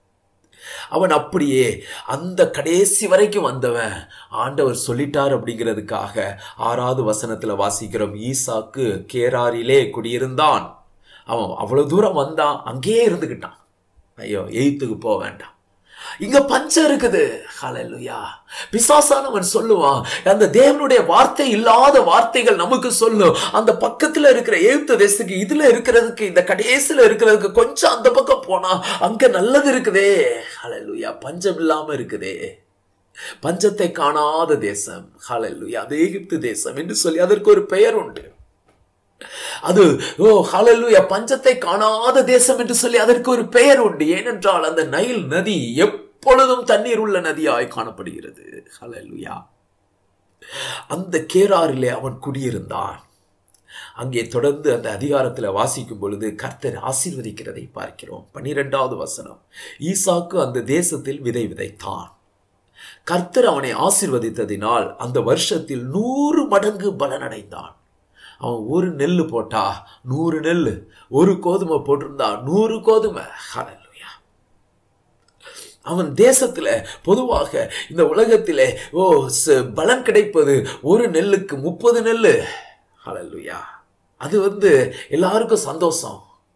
அவன் அப்படியே அந்த கடைசி வரைக்கும் வந்தவன் ஆண்டவர் சொல்லிட்டார் அப்படிங்கிறதுக்காக ஆறாவது வசனத்துல வாசிக்கிறோம் ஈசாக்கு கேராரிலே குடியிருந்தான் அவன் அவ்வளவு தூரம் வந்தான் அங்கேயே இருந்துகிட்டான் ஐயோ எய்த்துக்கு போக வேண்டாம் இங்க பஞ்சம் இருக்குது ஹalleluya பிசாசானவன் சொல்லுவான் அந்த தேவனுடைய வார்த்தை இல்லாத வார்த்தைகள் நமக்கு சொல்லும் அந்த பக்கத்துல இருக்கிற எழுத்து தேசத்துக்கு இதுல இருக்கிறதுக்கு இந்த கடைசியில இருக்கிறதுக்கு கொஞ்சம் அந்த பக்கம் போனா அங்க நல்லது இருக்குதே ஹalleluya பஞ்சம் இல்லாம இருக்குதே பஞ்சத்தை காணாத தேசம் ஹalleluya அது எகிப்து தேசம் என்று சொல்லி அதற்கு ஒரு பெயர் உண்டு அது ஓ ஹalleluya பஞ்சத்தை காணாத தேசம் என்று சொல்லி அதற்கு ஒரு பெயர் உண்டு ஏனென்றால் அந்த நைல் நதி எப்பொழுதும் தண்ணீர் உள்ள நதியாய் காணப்படுகிறது ஹalleluya அந்த கேராரிலே அவன் குடியிருந்தான் அங்கே தொடர்ந்து அந்த அதிகாரத்தில் வாசிக்கும் பொழுது கர்த்தர் ஆசீர்வதிக்கிறதை பார்க்கிறோம் பன்னிரெண்டாவது வசனம் ஈசாக்கு அந்த தேசத்தில் விதை விதைத்தான் கர்த்தர் அவனை ஆசீர்வதித்ததினால் அந்த வருஷத்தில் நூறு மடங்கு பலனடைந்தான் அவன் ஒரு நெல் போட்டா நூறு நெல் ஒரு கோதுமை போட்டிருந்தா நூறு கோதுமை ஹalleluya அவன் தேசத்துல பொதுவாக இந்த உலகத்திலே ஓ பலன் கிடைப்பது ஒரு நெல்லுக்கு முப்பது நெல் ஹalleluya அது வந்து எல்லாருக்கும் சந்தோஷம்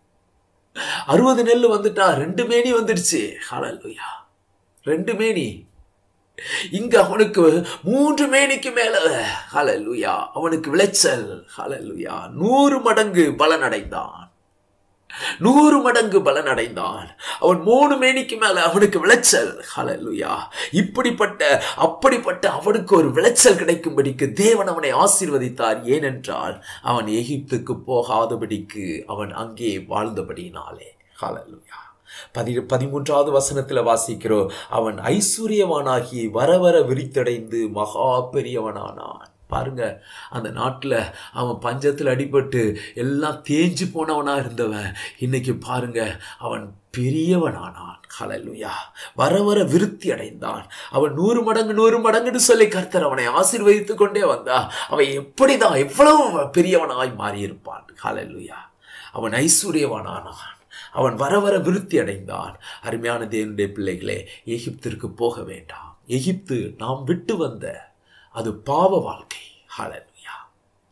அறுபது நெல் வந்துட்டா ரெண்டு மேனி வந்துடுச்சு ஹalleluya ரெண்டு மேனி இங்க அவனுக்கு மூன்று மேனிக்கு மேல ஹalleluya அவனுக்கு விளைச்சல் ஹalleluya நூறு மடங்கு பலன் அடைந்தான் நூறு மடங்கு பலன் அடைந்தான் அவன் மூணு மேனிக்கு மேல அவனுக்கு விளைச்சல் ஹalleluya இப்படிப்பட்ட அப்படிப்பட்ட அவனுக்கு ஒரு விளைச்சல் கிடைக்கும்படிக்கு தேவன் அவனை ஆசீர்வதித்தார் ஏனென்றால் அவன் எகிப்துக்கு போகாதபடிக்கு அவன் அங்கே வாழ்ந்தபடியினாலே ஹalleluya பதி பதிமூன்றாவது வசனத்துல வாசிக்கிறோம் அவன் ஐஸ்வர்யவானாகி வர வர விரித்தடைந்து மகா பெரியவனானான் பாருங்க அந்த நாட்டில் அவன் பஞ்சத்தில் அடிபட்டு எல்லாம் தேஞ்சு போனவனா இருந்தவன் இன்னைக்கு பாருங்க அவன் பெரியவனானான் ஹalleluya வர வர விருத்தி அடைந்தான் அவன் நூறு மடங்கு நூறு மடங்குன்னு சொல்லி கர்த்தர் அவனை ஆசீர்வதித்து கொண்டே வந்தா அவன் எப்படிதான் எவ்வளவு பெரியவனாய் மாறியிருப்பான் ஹalleluya அவன் ஐஸ்வர்யவானானான் அவன் வர வர விருத்தி அடைந்தான் அருமையான தேவனுடைய பிள்ளைகளே எகிப்திற்கு போக வேண்டாம் எகிப்து நாம் விட்டு வந்த அது பாவ வாழ்க்கை ஹalleluya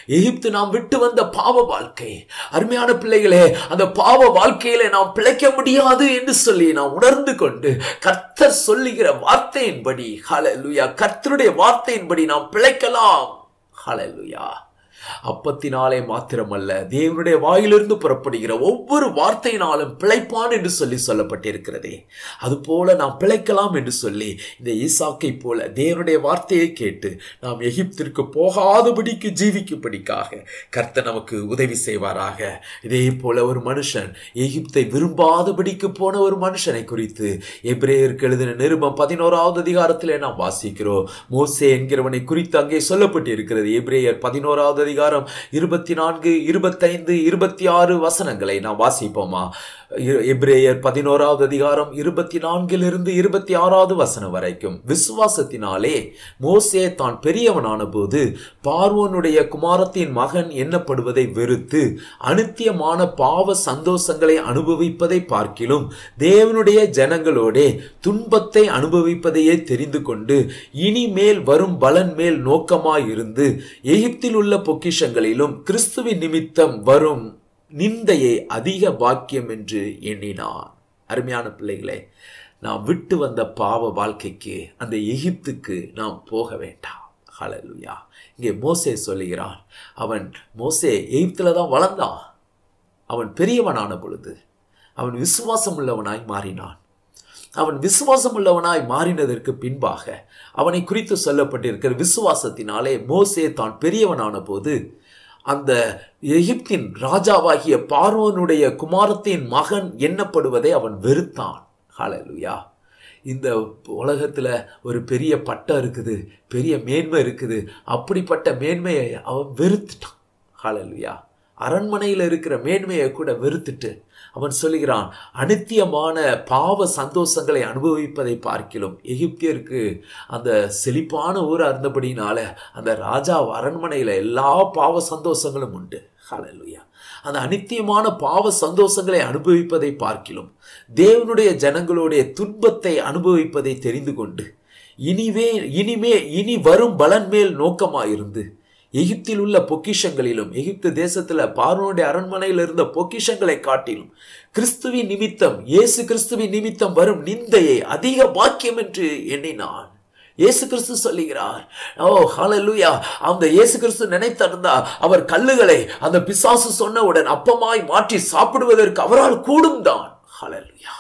எகிப்து நாம் விட்டு வந்த பாவ வாழ்க்கை அருமையான பிள்ளைகளே அந்த பாவ வாழ்க்கையில நாம் பிழைக்க முடியாது என்று சொல்லி நாம் உணர்ந்து கொண்டு கர்த்தர் சொல்லுகிற வார்த்தையின்படி ஹalleluya கர்த்தருடைய வார்த்தையின்படி நாம் பிழைக்கலாம் ஹalleluya அப்பத்தினாலே மாத்திரமல்ல தேவனுடைய வாயிலிருந்து புறப்படுகிற ஒவ்வொரு வார்த்தையினாலும் பிழைப்பான் என்று சொல்லி சொல்லப்பட்டிருக்கிறதே அதுபோல நாம் பிழைக்கலாம் என்று சொல்லி இந்த ஈசாக்கை போல தேவனுடைய வார்த்தையை கேட்டு நாம் எகிப்திற்கு போகாதபடிக்கு ஜீவிக்கும்படிக்காக கர்த்தர் நமக்கு உதவி செய்வாராக இதே போல ஒரு மனுஷன் எகிப்தை விரும்பாதபடிக்கு போன ஒரு மனுஷனை குறித்து எபிரேயருக்கு எழுதின நிருபம் பதினோராவது அதிகாரத்திலே நாம் வாசிக்கிறோம் மோசே என்கிறவனை குறித்து அங்கே சொல்லப்பட்டு இருக்கிறது எபிரேயர் பதினோராவது அதிகாரம் இருபத்தி நான்கு இருபத்தைந்து இருபத்தி ஆறு வசனங்களை நாம் வாசிப்போமா எ- எபிரேயர் பதினோராவது அதிகாரம் இருபத்தி நான்கிலிருந்து இருபத்தி ஆறாவது வசனம் வரைக்கும் விசுவாசத்தினாலே மோசே தான் பெரியவனான போது பார்வோனுடைய குமாரத்தின் மகன் எண்ணப்படுவதை வெறுத்து அனித்தியமான பாவ சந்தோஷங்களை அனுபவிப்பதை பார்க்கிலும் தேவனுடைய ஜனங்களோடே துன்பத்தை அனுபவிப்பதையே தெரிந்து கொண்டு இனிமேல் வரும் பலன் மேல் நோக்கமாயிருந்து எகிப்தில் உள்ள பொக்கிஷங்களிலும் கிறிஸ்துவின் நிமித்தம் வரும் நிந்தையை அதிக பாக்கியம் என்று எண்ணினான் அருமையான பிள்ளைகளே நாம் விட்டு வந்த பாவ வாழ்க்கைக்கு அந்த எகிப்துக்கு நாம் போக வேண்டாம் ஹalleluya இங்கே மோசே சொல்லுகிறான் அவன் மோசே எகிப்தில் தான் வளர்ந்தான் அவன் பெரியவனான பொழுது அவன் விசுவாசம் உள்ளவனாய் மாறினான் அவன் விசுவாசம் உள்ளவனாய் மாறினதற்கு பின்பாக அவனை குறித்து சொல்லப்பட்டிருக்கிற விசுவாசத்தினாலே மோசே தான் பெரியவனான போது அந்த எகிப்தின் ராஜாவாகிய பார்வோனுடைய குமாரத்தின் மகன் எண்ணப்படுவதை அவன் வெறுத்தான் ஹalleluya இந்த உலகத்துல ஒரு பெரிய பட்டம் இருக்குது பெரிய மேன்மை இருக்குது அப்படிப்பட்ட மேன்மையை அவன் வெறுத்துட்டான் ஹalleluya அரண்மனையில் இருக்கிற மேன்மையை கூட வெறுத்துட்டு அவன் சொல்லுகிறான் அனித்தியமான பாவ சந்தோஷங்களை அனுபவிப்பதை பார்க்கிலும் எகிப்தியருக்கு அந்த செழிப்பான ஊரா இருந்தபடினால அந்த ராஜா அரண்மனையில் எல்லா பாவ சந்தோஷங்களும் உண்டு ஹalleluya அந்த அனித்தியமான பாவ சந்தோஷங்களை அனுபவிப்பதை பார்க்கிலும் தேவனுடைய ஜனங்களுடைய துன்பத்தை அனுபவிப்பதை தெரிந்து கொண்டு இனிவே இனிமே இனி வரும் பலன் மேல் நோக்கமாயிருந்து எகிப்தில் உள்ள பொக்கிஷங்களிலும் எகிப்து தேசத்துல பார்வோனுடைய அரண்மனையில் இருந்த பொக்கிஷங்களை காட்டிலும் கிறிஸ்துவின் நிமித்தம் இயேசு கிறிஸ்துவின் நிமித்தம் வரும் நிந்தையை அதிக பாக்கியம் என்று எண்ணினான் இயேசு கிறிஸ்து சொல்லுகிறார் ஓ ஹalleluya அந்த இயேசு கிறிஸ்து நினைத்திருந்தா அவர் கல்லுகளை அந்த பிசாசு சொன்னவுடன் அப்பமாய் மாற்றி சாப்பிடுவதற்கு அவரால் கூடும் தான் ஹalleluya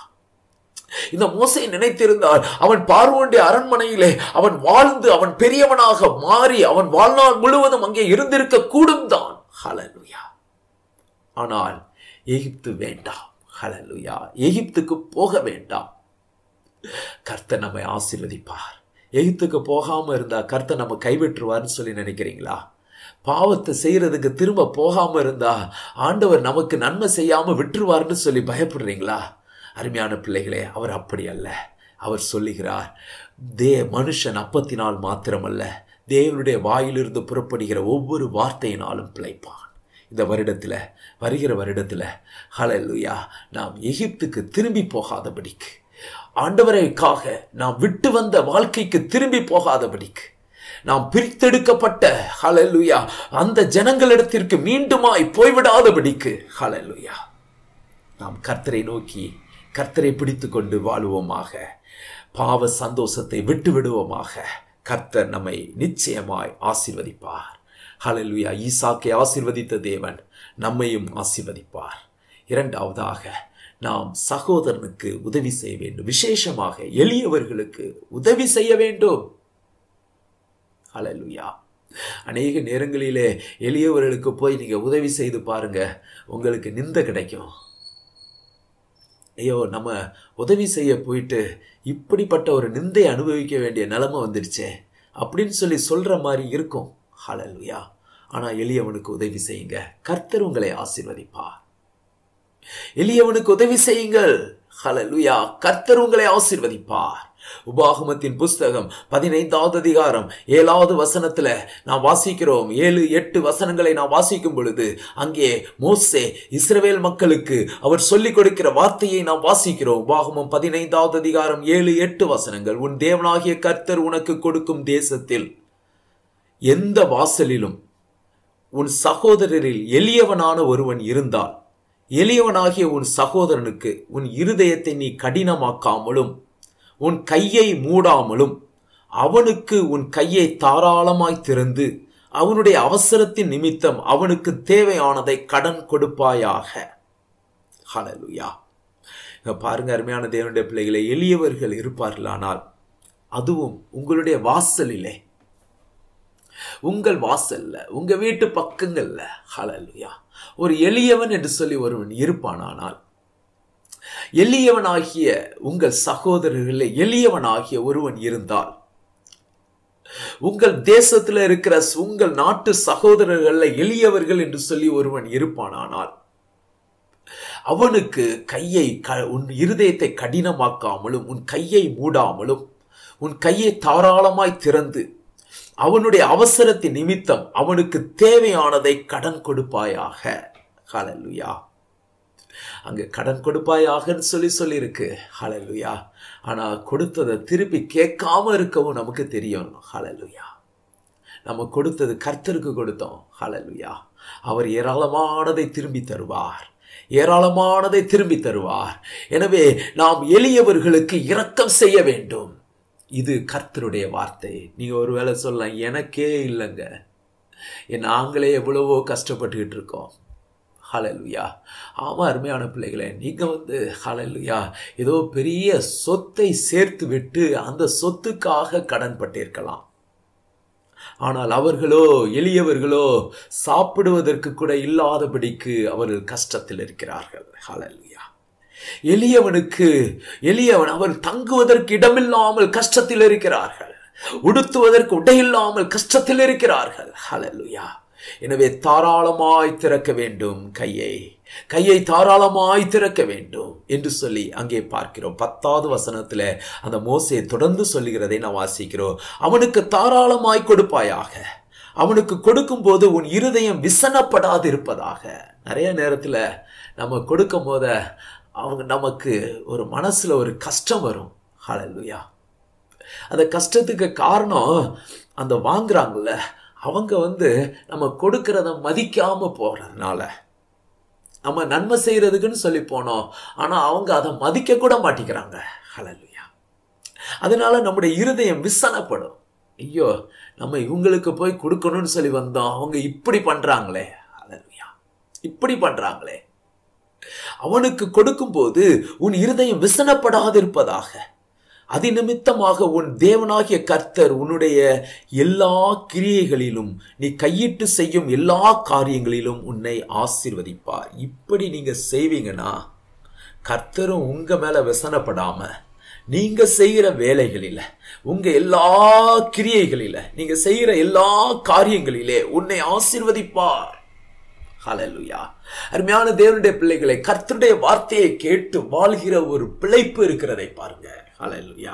இந்த மோசை நினைத்திருந்தால் அவன் பார்வோனுடைய அரண்மனையிலே அவன் வாழ்ந்து அவன் பெரியவனாக மாறி அவன் வாழ்நாள் முழுவதும் அங்கே இருந்திருக்க கூடும் தான் ஹalleluya ஆனால் எகிப்து வேண்டாம் ஹalleluya எகிப்துக்கு போக வேண்டாம் கர்த்தர் நம்மை ஆசீர்வதிப்பார் எகிப்துக்கு போகாம இருந்தா கர்த்தர் நம்ம கைவிட்டுருவார்னு சொல்லி நினைக்கிறீங்களா பாவத்தை செய்யறதுக்கு திரும்ப போகாம இருந்தா ஆண்டவர் நமக்கு நன்மை செய்யாம விட்டுருவார்னு சொல்லி பயப்படுறீங்களா அருமையான பிள்ளைகளே அவர் அப்படி அல்ல அவர் சொல்லுகிறார் தே மனுஷன் அப்பத்தினால் மாத்திரமல்ல தேவனுடைய வாயிலிருந்து புறப்படுகிற ஒவ்வொரு வார்த்தையினாலும் பிழைப்பான் இந்த வருடத்தில் வருகிற வருடத்தில் ஹalleluya நாம் எகிப்துக்கு திரும்பி போகாதபடிக்கு ஆண்டவரைக்காக நாம் விட்டு வந்த வாழ்க்கைக்கு திரும்பி போகாதபடிக்கு நாம் பிரித்தெடுக்கப்பட்ட ஹalleluya அந்த ஜனங்களிடத்திற்கு மீண்டுமாய் போய்விடாதபடிக்கு ஹalleluya நாம் கர்த்தரை நோக்கி கர்த்தரை பிடித்து கொண்டு வாழுவோமாக பாவ சந்தோஷத்தை விட்டு விடுவோமாக கர்த்தர் நம்மை நிச்சயமாய் ஆசீர்வதிப்பார் ஹalleluya ஈசாக்கை ஆசீர்வதித்த தேவன் நம்மையும் ஆசீர்வதிப்பார் இரண்டாவதாக நாம் சகோதரனுக்கு உதவி செய்ய வேண்டும் விசேஷமாக எளியவர்களுக்கு உதவி செய்ய வேண்டும் ஹalleluya அநேக நேரங்களிலே எளியவர்களுக்கு போய் நீங்க உதவி செய்து பாருங்க உங்களுக்கு நிந்த கிடைக்கும் ஐயோ நம்ம உதவி செய்ய போயிட்டு இப்படிப்பட்ட ஒரு நிந்தை அனுபவிக்க வேண்டிய நிலைமை வந்துடுச்சே அப்படின்னு சொல்லி சொல்ற மாதிரி இருக்கும் ஹalleluya ஆனா எளியவனுக்கு உதவி செய்யுங்க கர்த்தர் உங்களை ஆசீர்வதிப்பார் எளியவனுக்கு உதவி செய்யுங்கள் ஹalleluya கர்த்தர் உங்களை ஆசீர்வதிப்பார் உபாகமத்தின் புஸ்தகம் பதினைந்தாவது அதிகாரம் ஏழாவது வசனத்துல நாம் வாசிக்கிறோம் ஏழு எட்டு வசனங்களை நாம் வாசிக்கும் பொழுது அங்கே மோசே இஸ்ரவேல் மக்களுக்கு அவர் சொல்லிக் கொடுக்கிற வார்த்தையை நாம் வாசிக்கிறோம் உபாகமம் பதினைந்தாவது அதிகாரம் ஏழு எட்டு வசனங்கள் உன் தேவனாகிய கர்த்தர் உனக்கு கொடுக்கும் தேசத்தில் எந்த வாசலிலும் உன் சகோதரரில் எளியவனான ஒருவன் இருந்தால் எளியவனாகிய உன் சகோதரனுக்கு உன் இருதயத்தை நீ கடினமாக்காமலும் உன் கையை மூடாமலும் அவனுக்கு உன் கையை தாராளமாய் திறந்து அவனுடைய அவசரத்தின் நிமித்தம் அவனுக்கு தேவையானதை கடன் கொடுப்பாயாக ஹalleluya இங்க பாருங்க அருமையான தேவனுடைய பிள்ளைகளை எளியவர்கள் இருப்பார்களானால் அதுவும் உங்களுடைய வாசலிலே உங்கள் வாசல்ல உங்க வீட்டு பக்கங்கள்ல ஹalleluya ஒரு எளியவன் என்று சொல்லி ஒருவன் இருப்பானானால் எளியவனாகிய உங்கள் சகோதரர்களே எளியவனாகிய ஒருவன் இருந்தால் உங்கள் தேசத்தில் இருக்கிற உங்கள் நாட்டு சகோதரர்கள எளியவர்கள் என்று சொல்லி ஒருவன் இருப்பானானால் அவனுக்கு கையை க- உன் இருதயத்தை கடினமாக்காமலும் உன் கையை மூடாமலும் உன் கையை தாராளமாய் திறந்து அவனுடைய அவசரத்தின் நிமித்தம் அவனுக்கு தேவையானதை கடன் கொடுப்பாயாக ஹalleluya அங்க கடன் கொடுப்பாயாகன்னு சொல்லி சொல்லியிருக்கு ஹalleluya ஆனா கொடுத்ததை திருப்பி கேட்காம இருக்கவும் நமக்கு தெரியும் ஹalleluya நம்ம கொடுத்தது கர்த்தருக்கு கொடுத்தோம் ஹalleluya அவர் ஏராளமானதை திரும்பி தருவார் ஏராளமானதை திரும்பி தருவார் எனவே நாம் எளியவர்களுக்கு இரக்கம் செய்ய வேண்டும் இது கர்த்தருடைய வார்த்தை நீங்க ஒருவேளை சொல்லலாம் எனக்கே இல்லைங்க என் நாங்களே எவ்வளவோ கஷ்டப்பட்டுக்கிட்டு இருக்கோம் ஹalleluya ஆமா அருமையான பிள்ளைகளே நீங்க வந்து ஹalleluya ஏதோ பெரிய சொத்தை சேர்த்து விட்டு அந்த சொத்துக்காக கடன் பட்டிருக்கலாம் ஆனால் அவர்களோ எளியவர்களோ சாப்பிடுவதற்கு கூட இல்லாதபடிக்கு அவர்கள் கஷ்டத்தில் இருக்கிறார்கள் ஹalleluya எளியவனுக்கு எளியவன் அவன் தங்குவதற்கு இடமில்லாமல் கஷ்டத்தில் இருக்கிறார்கள் உடுத்துவதற்கு உடையில்லாமல் கஷ்டத்தில் இருக்கிறார்கள் ஹalleluya எனவே தாராளமாய் திறக்க வேண்டும் கையை கையை தாராளமாய் திறக்க வேண்டும் என்று சொல்லி அங்கே பார்க்கிறோம் பத்தாவது வசனத்துல அந்த மோசையை தொடர்ந்து சொல்லுகிறதை நான் வாசிக்கிறோம் அவனுக்கு தாராளமாய் கொடுப்பாயாக அவனுக்கு கொடுக்கும்போது உன் இருதயம் விசனப்படாது இருப்பதாக நிறைய நேரத்துல நம்ம கொடுக்கும் போத அவங்க நமக்கு ஒரு மனசுல ஒரு கஷ்டம் வரும் ஹalleluya அந்த கஷ்டத்துக்கு காரணம் அந்த வாங்குறாங்கல்ல அவங்க வந்து நம்ம கொடுக்கறத மதிக்காம போறதுனால நம்ம நன்மை செய்யறதுக்குன்னு சொல்லி போனோம் ஆனா அவங்க அதை மதிக்க கூட மாட்டேங்கிறாங்க ஹalleluya அதனால நம்முடைய இருதயம் விசனப்படும் ஐயோ நம்ம இவங்களுக்கு போய் கொடுக்கணும்னு சொல்லி வந்தோம் அவங்க இப்படி பண்றாங்களே ஹalleluya இப்படி பண்றாங்களே அவனுக்கு கொடுக்கும்போது உன் இருதயம் விசனப்படாதிருப்பதாக அதிநிமித்தமாக உன் தேவனாகிய கர்த்தர் உன்னுடைய எல்லா கிரியைகளிலும் நீ கையிட்டு செய்யும் எல்லா காரியங்களிலும் உன்னை ஆசீர்வதிப்பார் இப்படி நீங்க செய்வீங்கன்னா கர்த்தரும் உங்க மேல விசனப்படாம நீங்க செய்கிற வேலைகளில உங்க எல்லா கிரியைகளில நீங்க செய்கிற எல்லா காரியங்களிலே உன்னை ஆசீர்வதிப்பார் ஹalleluya அருமையான தேவனுடைய பிள்ளைகளை கர்த்தருடைய வார்த்தையை கேட்டு வாழ்கிற ஒரு பிழைப்பு இருக்கிறதை பாருங்க ஹalleluya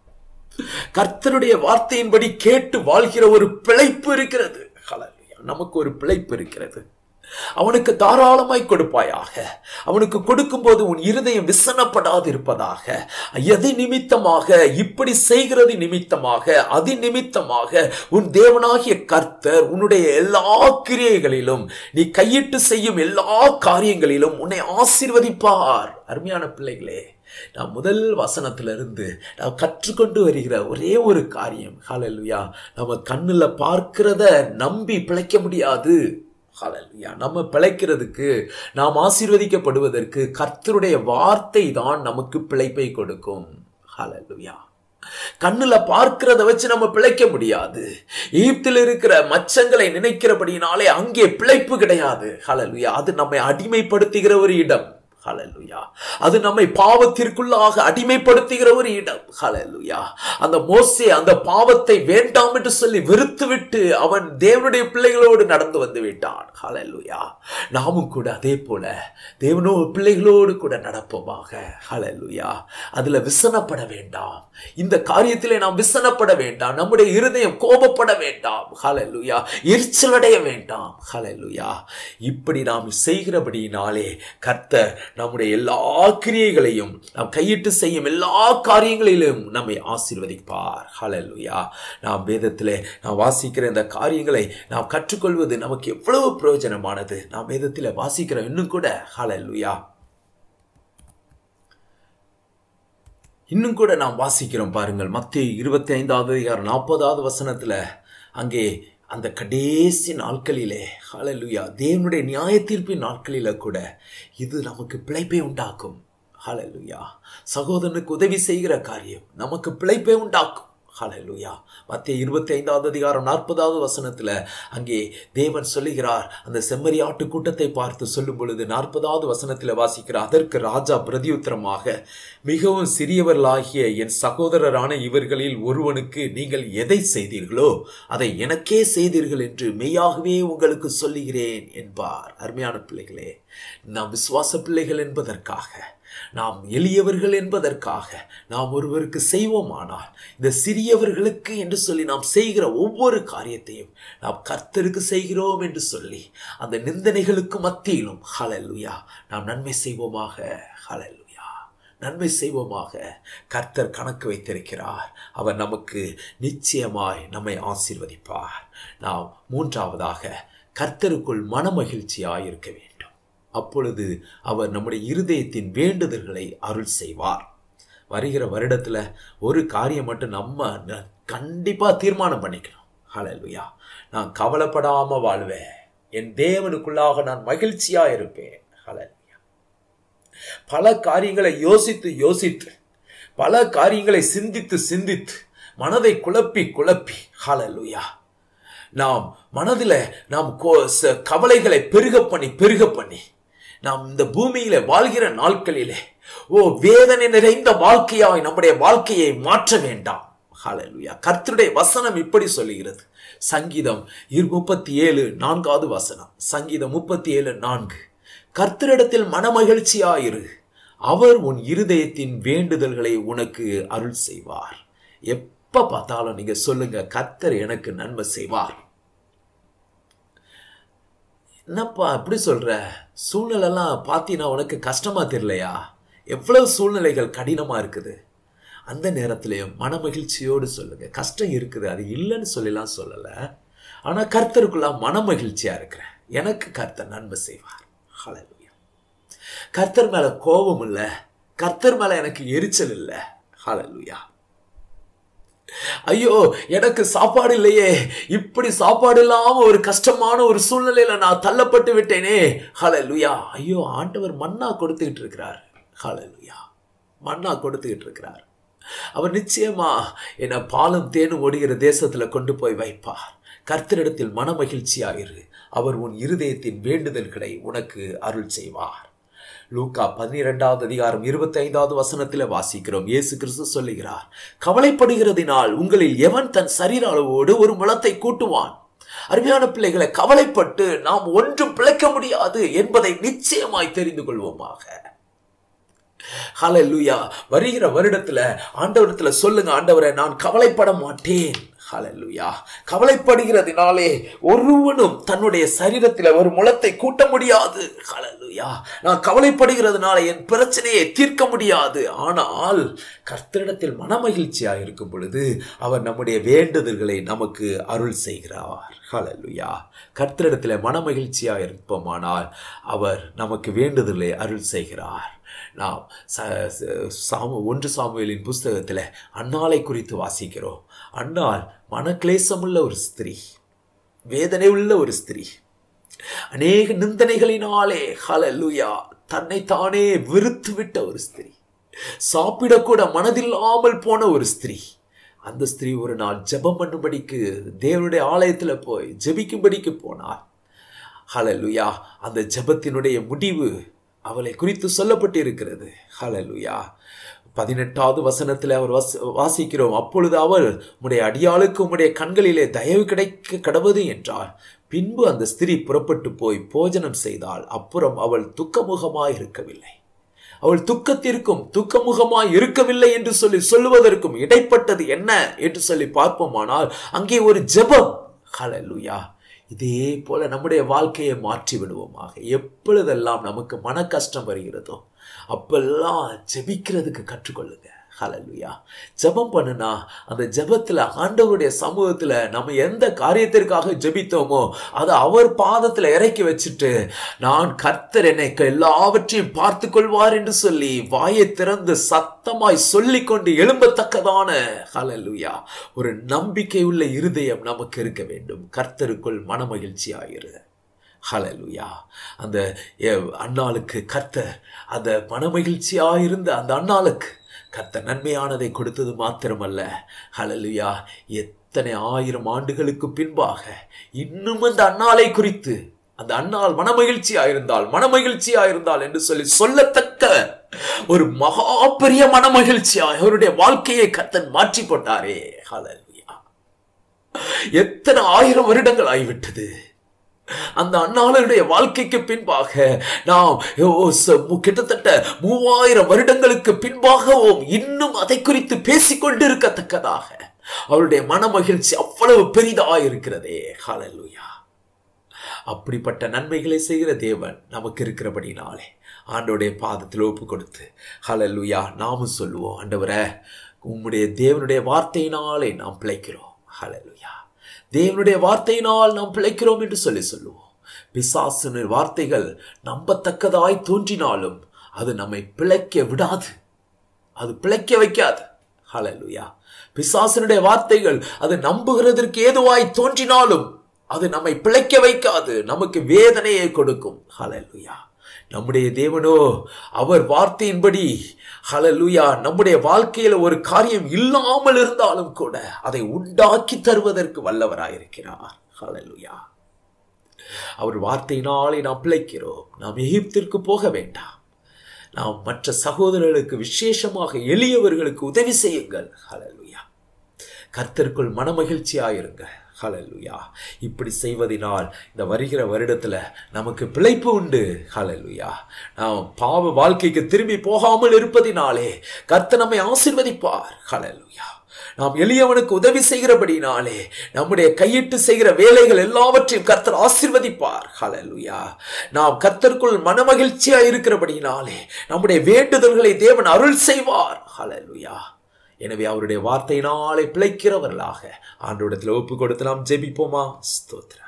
கர்த்தருடைய வார்த்தையின்படி கேட்டு வாழ்கிற ஒரு பிழைப்பு இருக்கிறது ஹalleluya நமக்கு ஒரு பிழைப்பு இருக்கிறது அவனுக்கு தாராளமாய் கொடுப்பாயாக அவனுக்கு கொடுக்கும்போது உன் இருதயம் விசனப்படாது இருப்பதாக எது நிமித்தமாக இப்படி செய்கிறது நிமித்தமாக அது நிமித்தமாக உன் தேவனாகிய கர்த்தர் உன்னுடைய எல்லா கிரியைகளிலும் நீ கையிட்டு செய்யும் எல்லா காரியங்களிலும் உன்னை ஆசீர்வதிப்பார் அருமையான பிள்ளைகளே நான் முதல் வசனத்திலிருந்து நான் கற்றுக்கொண்டு வருகிற ஒரே ஒரு காரியம் ஹalleluya நம்ம கண்ணுல பார்க்கிறத நம்பி பிழைக்க முடியாது ஹalleluya நம்ம பிழைக்கிறதுக்கு நாம் ஆசீர்வதிக்கப்படுவதற்கு கர்த்தருடைய வார்த்தை தான் நமக்கு பிழைப்பை கொடுக்கும் ஹalleluya கண்ணுல பார்க்கிறத வச்சு நம்ம பிழைக்க முடியாது ஈப்தில் இருக்கிற மச்சங்களை நினைக்கிறபடினாலே அங்கே பிழைப்பு கிடையாது ஹalleluya அது நம்மை அடிமைப்படுத்துகிற ஒரு இடம் ஹalleluya அது நம்மை பாவத்திற்குள்ளாக அடிமைப்படுத்துகிற ஒரு இடம் ஹalleluya அந்த மோசே அந்த பாவத்தை வேண்டாம் என்று சொல்லி வெறுத்துவிட்டு அவன் தேவனுடைய பிள்ளைகளோடு நடந்து வந்து விட்டான் ஹalleluya நாமும் கூட அதே போல தேவனோ பிள்ளைகளோடு கூட நடப்போமாக ஹalleluya அதுல விசனப்பட வேண்டாம் இந்த காரியத்திலே நாம் விசனப்பட வேண்டாம் நம்முடைய இருதயம் கோபப்பட வேண்டாம் ஹalleluya எரிச்சலடைய வேண்டாம் ஹalleluya இப்படி நாம் செய்கிறபடியினாலே கர்த்தர் நம்முடைய எல்லா கிரியைகளையும் நாம் கையிட்டு செய்யும் எல்லா காரியங்களிலும் நம்மை ஆசீர்வதிப்பார் ஹalleluya நாம் வேதத்திலே நாம் வாசிக்கிற இந்த காரியங்களை நாம் கற்றுக்கொள்வது நமக்கு எவ்வளவு பிரயோஜனமானது நாம் வேதத்தில் வாசிக்கிறோம் இன்னும் கூட ஹalleluya இன்னும் கூட நாம் வாசிக்கிறோம் பாருங்கள் மத்திய இருபத்தி ஐந்தாவது அதிகாரம் நாற்பதாவது வசனத்துல அங்கே அந்த கடைசி நாட்களிலே ஹalleluya தேவனுடைய நியாய தீர்ப்பின் நாட்களில கூட இது நமக்கு பிழைப்பை உண்டாக்கும் ஹalleluya சகோதரனுக்கு உதவி செய்கிற காரியம் நமக்கு பிழைப்பை உண்டாக்கும் ஹalleluya மத்திய இருபத்தி ஐந்தாவது அதிகாரம் நாற்பதாவது வசனத்துல அங்கே தேவன் சொல்லுகிறார் அந்த செம்மறி ஆட்டு கூட்டத்தை பார்த்து சொல்லும் பொழுது நாற்பதாவது வசனத்தில் வாசிக்கிறார் அதற்கு ராஜா பிரதியுத்தரமாக மிகவும் சிறியவர்களாகிய என் சகோதரரான இவர்களில் ஒருவனுக்கு நீங்கள் எதை செய்தீர்களோ அதை எனக்கே செய்தீர்கள் என்று மெய்யாகவே உங்களுக்கு சொல்லுகிறேன் என்பார் அருமையான பிள்ளைகளே நாம் விசுவாச பிள்ளைகள் என்பதற்காக நாம் எளியவர்கள் என்பதற்காக நாம் ஒருவருக்கு செய்வோமானால் இந்த சிறியவர்களுக்கு என்று சொல்லி நாம் செய்கிற ஒவ்வொரு காரியத்தையும் நாம் கர்த்தருக்கு செய்கிறோம் என்று சொல்லி அந்த நிந்தனைகளுக்கு மத்தியிலும் ஹalleluya நாம் நன்மை செய்வோமாக ஹalleluya நன்மை செய்வோமாக கர்த்தர் கணக்கு வைத்திருக்கிறார் அவர் நமக்கு நிச்சயமாய் நம்மை ஆசீர்வதிப்பார் நாம் மூன்றாவதாக கர்த்தருக்குள் மனமகிழ்ச்சியாய் இருக்க வேண்டும் அப்பொழுது அவர் நம்முடைய இருதயத்தின் வேண்டுதல்களை அருள் செய்வார் வருகிற வருடத்துல ஒரு காரியம் மட்டும் நம்ம ந- கண்டிப்பா தீர்மானம் பண்ணிக்கணும் ஹalleluya நான் கவலைப்படாம வாழ்வேன் என் தேவனுக்குள்ளாக நான் மகிழ்ச்சியா இருப்பேன் ஹalleluya பல காரியங்களை யோசித்து யோசித்து பல காரியங்களை சிந்தித்து சிந்தித்து மனதை குழப்பி குழப்பி ஹalleluya நாம் மனதில் நாம் கோ- ச- கவலைகளை பெருக பண்ணி பெருக பண்ணி நாம் இந்த பூமியில வாழ்கிற நாட்களிலே ஓ வேதனை நிறைந்த வாழ்க்கையாய் நம்முடைய வாழ்க்கையை மாற்ற வேண்டாம் ஹalleluya கர்த்தருடைய வசனம் இப்படி சொல்லுகிறது சங்கீதம் இரு- முப்பத்தி ஏழு நான்காவது வசனம் சங்கீதம் முப்பத்தி ஏழு நான்கு கர்த்தரிடத்தில் மனமகிழ்ச்சியாயிரு அவர் உன் இருதயத்தின் வேண்டுதல்களை உனக்கு அருள் செய்வார் எப்ப பார்த்தாலும் நீங்க சொல்லுங்க கர்த்தர் எனக்கு நன்மை செய்வார் என்னப்பா அப்படி சொல்ற சூழ்நிலைலாம் பார்த்தீங்கன்னா உனக்கு கஷ்டமா தெரியலையா எவ்வளவு சூழ்நிலைகள் கடினமா இருக்குது அந்த நேரத்திலையும் மனமகிழ்ச்சியோடு சொல்லுங்க கஷ்டம் இருக்குது அது இல்லைன்னு சொல்லலாம் சொல்லல ஆனா கர்த்தருக்குள்ள மனமகிழ்ச்சியா இருக்கிறேன் எனக்கு கர்த்தர் நன்மை செய்வார் ஹalleluya கர்த்தர் மேல கோபம் இல்ல கர்த்தர் மேல எனக்கு எரிச்சல் இல்ல ஹalleluya ஐயோ எனக்கு சாப்பாடு இல்லையே இப்படி சாப்பாடு இல்லாம ஒரு கஷ்டமான ஒரு சூழ்நிலையில நான் தள்ளப்பட்டு விட்டேனே ஹalleluya ஐயோ ஆண்டவர் மன்னா கொடுத்துக்கிட்டு இருக்கிறார் ஹalleluya மன்னா கொடுத்துக்கிட்டு இருக்கிறார் அவர் நிச்சயமா என்னை பாலும் தேனும் ஓடுகிற தேசத்துல கொண்டு போய் வைப்பார் கர்த்தரிடத்தில் மனமகிழ்ச்சியாயிரு அவர் உன் இருதயத்தின் வேண்டுதல்களை உனக்கு அருள் செய்வார் லூக்கா பன்னிரெண்டாவது அதிகாரம் இருபத்தி ஐந்தாவது வசனத்தில் வாசிக்கிறோம் இயேசு கிறிஸ்து சொல்லுகிறார் கவலைப்படுகிறதினால் உங்களில் எவன் தன் சரீர அளவோடு ஒரு முளத்தை கூட்டுவான் அருமையான பிள்ளைகளை கவலைப்பட்டு நாம் ஒன்றும் பிழைக்க முடியாது என்பதை நிச்சயமாய் தெரிந்து கொள்வோமாக ஹalleluya வருகிற வருடத்துல ஆண்டவரத்துல சொல்லுங்க ஆண்டவரை நான் கவலைப்பட மாட்டேன் ஹalleluya கவலைப்படுகிறதினாலே ஒருவனும் தன்னுடைய சரீரத்தில் ஒரு முளத்தை கூட்ட முடியாது ஹalleluya நான் கவலைப்படுகிறதுனால என் பிரச்சனையை தீர்க்க முடியாது ஆனால் கர்த்தரிடத்தில் மனமகிழ்ச்சியா இருக்கும் பொழுது அவர் நம்முடைய வேண்டுதல்களை நமக்கு அருள் செய்கிறார் ஹalleluya கர்த்தரிடத்தில் மனமகிழ்ச்சியா இருப்போமானால் அவர் நமக்கு வேண்டுதலை அருள் செய்கிறார் நாம் ச- ச- சாமு ஒன்று சாமுவேலின் புஸ்தகத்தில் அன்னாளை குறித்து வாசிக்கிறோம் அன்னாள் மனக்லேசமுள்ள ஒரு ஸ்திரீ வேதனை உள்ள ஒரு ஸ்திரீ அநேக நிந்தனைகளினாலே ஹalleluya தன்னை தானே வெறுத்து விட்ட ஒரு ஸ்திரீ சாப்பிடக்கூட மனதில்லாமல் போன ஒரு ஸ்திரீ அந்த ஸ்திரீ ஒரு நாள் ஜெபம் பண்ணும்படிக்கு தேவனுடைய ஆலயத்தில் போய் ஜெபிக்கும்படிக்கு போனாள் ஹalleluya அந்த ஜெபத்தினுடைய முடிவு அவளை குறித்து சொல்லப்பட்டு இருக்கிறது ஹalleluya பதினெட்டாவது வசனத்தில் அவர் வச வாசிக்கிறோம் அப்பொழுது அவள் உம்முடைய அடியாளுக்கு உம்முடைய கண்களிலே தயவு கிடைக்க கடவுது என்றார் பின்பு அந்த ஸ்திரீ புறப்பட்டு போய் போஜனம் செய்தாள் அப்புறம் அவள் துக்கமுகமாய் இருக்கவில்லை அவள் துக்கத்திற்கும் துக்கமுகமாய் இருக்கவில்லை என்று சொல்லி சொல்லுவதற்கும் இடைப்பட்டது என்ன என்று சொல்லி பார்ப்போமானால் அங்கே ஒரு ஜெபம் ஹalleluya இதே போல நம்முடைய வாழ்க்கையை மாற்றி விடுவோமாக எப்பொழுதெல்லாம் நமக்கு மன கஷ்டம் வருகிறதோ அப்பெல்லாம் ஜெபிக்கிறதுக்கு கற்றுக்கொள்ளுங்க ஹalleluya ஜெபம் பண்ணுனா அந்த ஜெபத்துல ஆண்டவருடைய சமூகத்துல நம்ம எந்த காரியத்திற்காக ஜெபித்தோமோ அதை அவர் பாதத்துல இறக்கி வச்சுட்டு நான் கர்த்தர் என்னை எல்லாவற்றையும் பார்த்து கொள்வார் என்று சொல்லி வாயை திறந்து சத்தமாய் சொல்லிக் கொண்டு எழும்பத்தக்கதான ஹalleluya ஒரு நம்பிக்கை உள்ள இருதயம் நமக்கு இருக்க வேண்டும் கர்த்தருக்குள் மனமகிழ்ச்சியாயிரு ஹalleluya அந்த எ- அன்னாளுக்கு கர்த்தர் அந்த மனமகிழ்ச்சியாக இருந்த அந்த அன்னாளுக்கு கர்த்தர் நன்மையானதை கொடுத்தது மாத்திரமல்ல ஹalleluya எத்தனை ஆயிரம் ஆண்டுகளுக்கு பின்பாக இன்னும் அந்த அன்னாளை குறித்து அந்த அன்னாள் மனமகிழ்ச்சியா இருந்தால் மனமகிழ்ச்சியா இருந்தால் என்று சொல்லி சொல்லத்தக்க ஒரு மகா பெரிய மனமகிழ்ச்சியா அவருடைய வாழ்க்கையை கர்த்தன் மாற்றி போட்டாரே ஹalleluya எத்தனை ஆயிரம் வருடங்கள் ஆகிவிட்டது அந்த அண்ணாளுடைய வாழ்க்கைக்கு பின்பாக நாம் ஓ, ச- மு- கிட்டத்தட்ட மூவாயிரம் வருடங்களுக்கு பின்பாகவும் இன்னும் அதை குறித்து பேசிக் கொண்டிருக்கத்தக்கதாக அவருடைய மனமகிழ்ச்சி அவ்வளவு பெரிதாக இருக்கிறதே ஹalleluya அப்படிப்பட்ட நன்மைகளை செய்கிற தேவன் நமக்கு இருக்கிறபடினாலே ஆண்டோடைய பாதத்தில் ஒப்பு கொடுத்து ஹalleluya நாமும் சொல்லுவோம் ஆண்டவரே உம்முடைய தேவனுடைய வார்த்தையினாலே நாம் பிழைக்கிறோம் ஹalleluya தேவனுடைய வார்த்தையினால் நாம் பிழைக்கிறோம் என்று சொல்லி சொல்லுவோம் பிசாசின் வார்த்தைகள் நம்பத்தக்கதாய் தோன்றினாலும் அது நம்மை பிழைக்க விடாது அது பிழைக்க வைக்காது ஹalleluya பிசாசனுடைய வார்த்தைகள் அது நம்புகிறதற்கு ஏதுவாய் தோன்றினாலும் அது நம்மை பிழைக்க வைக்காது நமக்கு வேதனையை கொடுக்கும் ஹalleluya நம்முடைய தேவனோ அவர் வார்த்தையின்படி ஹalleluya நம்முடைய வாழ்க்கையில ஒரு காரியம் இல்லாமல் இருந்தாலும் கூட அதை உண்டாக்கி தருவதற்கு வல்லவராயிருக்கிறார் ஹalleluya அவர் வார்த்தையினாலே நாம் பிழைக்கிறோம் நாம் எகிப்திற்கு போக வேண்டாம் நாம் மற்ற சகோதரர்களுக்கு விசேஷமாக எளியவர்களுக்கு உதவி செய்யுங்கள் ஹalleluya கர்த்தருக்குள் மனமகிழ்ச்சியாயிருங்க ஹalleluya இப்படி செய்வதினால் இந்த வருகிற வருடத்துல நமக்கு பிழைப்பு உண்டு ஹalleluya நாம் பாவ வாழ்க்கைக்கு திரும்பி போகாமல் இருப்பதினாலே கர்த்தர் நம்மை ஆசீர்வதிப்பார் ஹalleluya நாம் எளியவனுக்கு உதவி செய்கிறபடினாலே நம்முடைய கையிட்டு செய்கிற வேலைகள் எல்லாவற்றையும் கர்த்தர் ஆசீர்வதிப்பார் ஹalleluya நாம் கர்த்தருக்குள் மனமகிழ்ச்சியா இருக்கிறபடினாலே நம்முடைய வேண்டுதல்களை தேவன் அருள் செய்வார் ஹalleluya எனவே அவருடைய வார்த்தையினாலே பிழைக்கிறவர்களாக ஆண்டோடத்தில் ஒப்பு கொடுத்து நாம் ஜெபிப்போமா ஸ்தோத்திரம்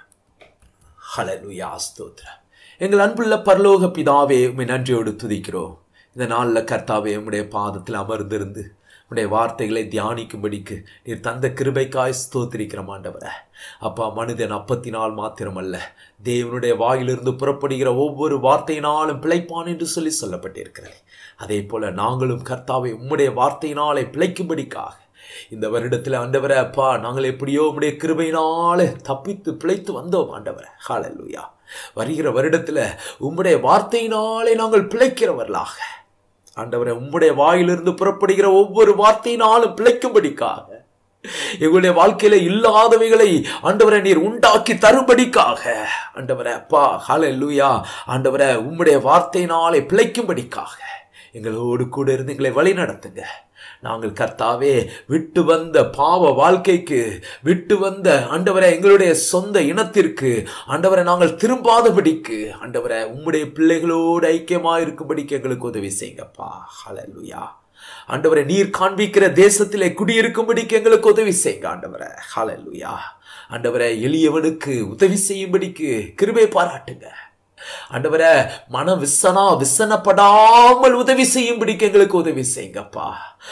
ஹalleluya ஸ்தோத்திரம் எங்கள் அன்புள்ள பரலோக பிதாவே உம்மை நன்றியோடு துதிக்கிறோம் இந்த நாளில் கர்த்தாவே உம்முடைய பாதத்தில் அமர்ந்திருந்து உம்முடைய வார்த்தைகளை தியானிக்கும்படிக்கு நீர் தந்த கிருபைக்காய் ஸ்தோத்திரிக்கிறோம் ஆண்டவரே அப்பா மனிதன் அப்பத்தினால் மாத்திரமல்ல தேவனுடைய வாயிலிருந்து புறப்படுகிற ஒவ்வொரு வார்த்தையினாலும் பிழைப்பான் என்று சொல்லி சொல்லப்பட்டிருக்கிறது அதே போல நாங்களும் கர்த்தாவை உம்முடைய வார்த்தையினாலே பிழைக்கும்படிக்காக இந்த வருடத்தில் ஆண்டவரே அப்பா நாங்கள் எப்படியோ உம்முடைய கிருபையினாலே தப்பித்து பிழைத்து வந்தோம் ஆண்டவரே ஹalleluya வருகிற வருடத்தில் உம்முடைய வார்த்தையினாலே நாங்கள் பிழைக்கிறவர்களாக ஆண்டவரே உம்முடைய வாயிலிருந்து புறப்படுகிற ஒவ்வொரு வார்த்தையினாலும் பிழைக்கும்படிக்காக எங்களுடைய வாழ்க்கையில இல்லாதவைகளை ஆண்டவரை நீர் உண்டாக்கி தரும்படிக்காக ஆண்டவரே அப்பா ஹalleluya ஆண்டவரே உம்முடைய வார்த்தையினாலே பிழைக்கும்படிக்காக எங்களோடு கூட இருந்து எங்களை வழி நடத்துங்க நாங்கள் கர்த்தாவே விட்டு வந்த பாவ வாழ்க்கைக்கு விட்டு வந்த ஆண்டவரை எங்களுடைய சொந்த இனத்திற்கு ஆண்டவரை நாங்கள் திரும்பாதபடிக்கு ஆண்டவரை உம்முடைய பிள்ளைகளோடு ஐக்கியமாக இருக்கும்படிக்கு எங்களுக்கு உதவி செய்யுங்கப்பா ஹalleluya ஆண்டவரை நீர் காண்பிக்கிற தேசத்திலே குடியிருக்கும்படிக்கு எங்களுக்கு உதவி செய்யுங்க ஆண்டவரை ஹalleluya ஆண்டவரை எளியவனுக்கு உதவி செய்யும்படிக்கு கிருபை பாராட்டுங்க ஆண்டவரே மன விசனா விசனப்படாமல் உதவி செய்யும்படிக்கு எங்களுக்கு உதவி செய்யுங்கப்பா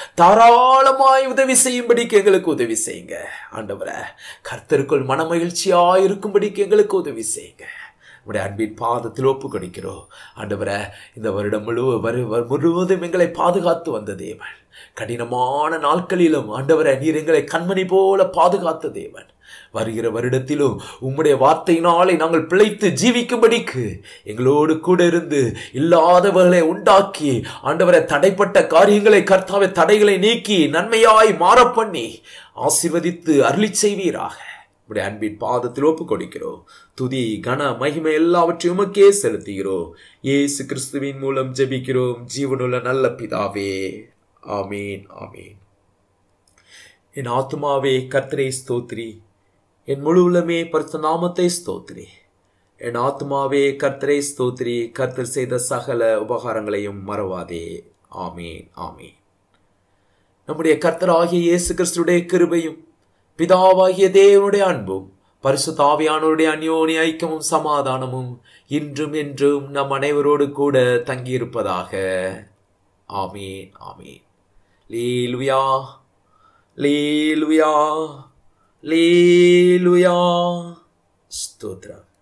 தாராளமாய் உதவி செய்யும்படிக்கு எங்களுக்கு உதவி செய்யுங்க ஆண்டவரே கர்த்தருக்குள் மனமகிழ்ச்சியா இருக்கும்படிக்கு எங்களுக்கு உதவி செய்யுங்க உடைய அன்பின் பாதத்தில் ஒப்பு கொடுக்கிறோம் ஆண்டவரே இந்த வருடம் முழு வரு வரு- முழுவதும் எங்களை பாதுகாத்து வந்த தேவன் கடினமான நாட்களிலும் ஆண்டவரே நீர் எங்களை கண்மணி போல பாதுகாத்த தேவன் வருகிற வருடத்திலும் உம்முடைய வார்த்தையினாலே நாங்கள் பிழைத்து ஜீவிக்கும்படிக்கு எங்களோடு கூட இருந்து இல்லாதவர்களை உண்டாக்கி ஆண்டவரை தடைப்பட்ட காரியங்களை கர்த்தாவை தடைகளை நீக்கி நன்மையாய் மாறப் பண்ணி ஆசீர்வதித்து அருளி செய்வீராக உடைய அன்பின் பாதத்தில் ஒப்பு கொடுக்கிறோம் துதி கன மகிமை எல்லாவற்றையும் உமக்கே செலுத்துகிறோம் இயேசு கிறிஸ்துவின் மூலம் ஜெபிக்கிறோம் ஜீவனுள்ள நல்ல பிதாவே ஆமீன் ஆமீன் என் ஆத்துமாவே கர்த்தரை ஸ்தோத்ரி என் முழு உள்ளமே பரிசு நாமத்தை ஸ்தோத்திரி என் ஆத்மாவே கர்த்தரை ஸ்தோத்திரி கர்த்தர் செய்த சகல உபகாரங்களையும் மறவாதே ஆமீன் ஆமீன் நம்முடைய கர்த்தராகிய இயேசு கிறிஸ்துடைய கிருபையும் பிதாவாகிய தேவனுடைய அன்பும் பரிசுத்தாவியானோருடைய அந்யோனி ஐக்கியமும் சமாதானமும் இன்றும் என்றும் நம் அனைவரோடு கூட தங்கியிருப்பதாக ஆமீன் ஆமீன் லீலுயா லீலுயா லீலுயா ஸ்தோத்ரம்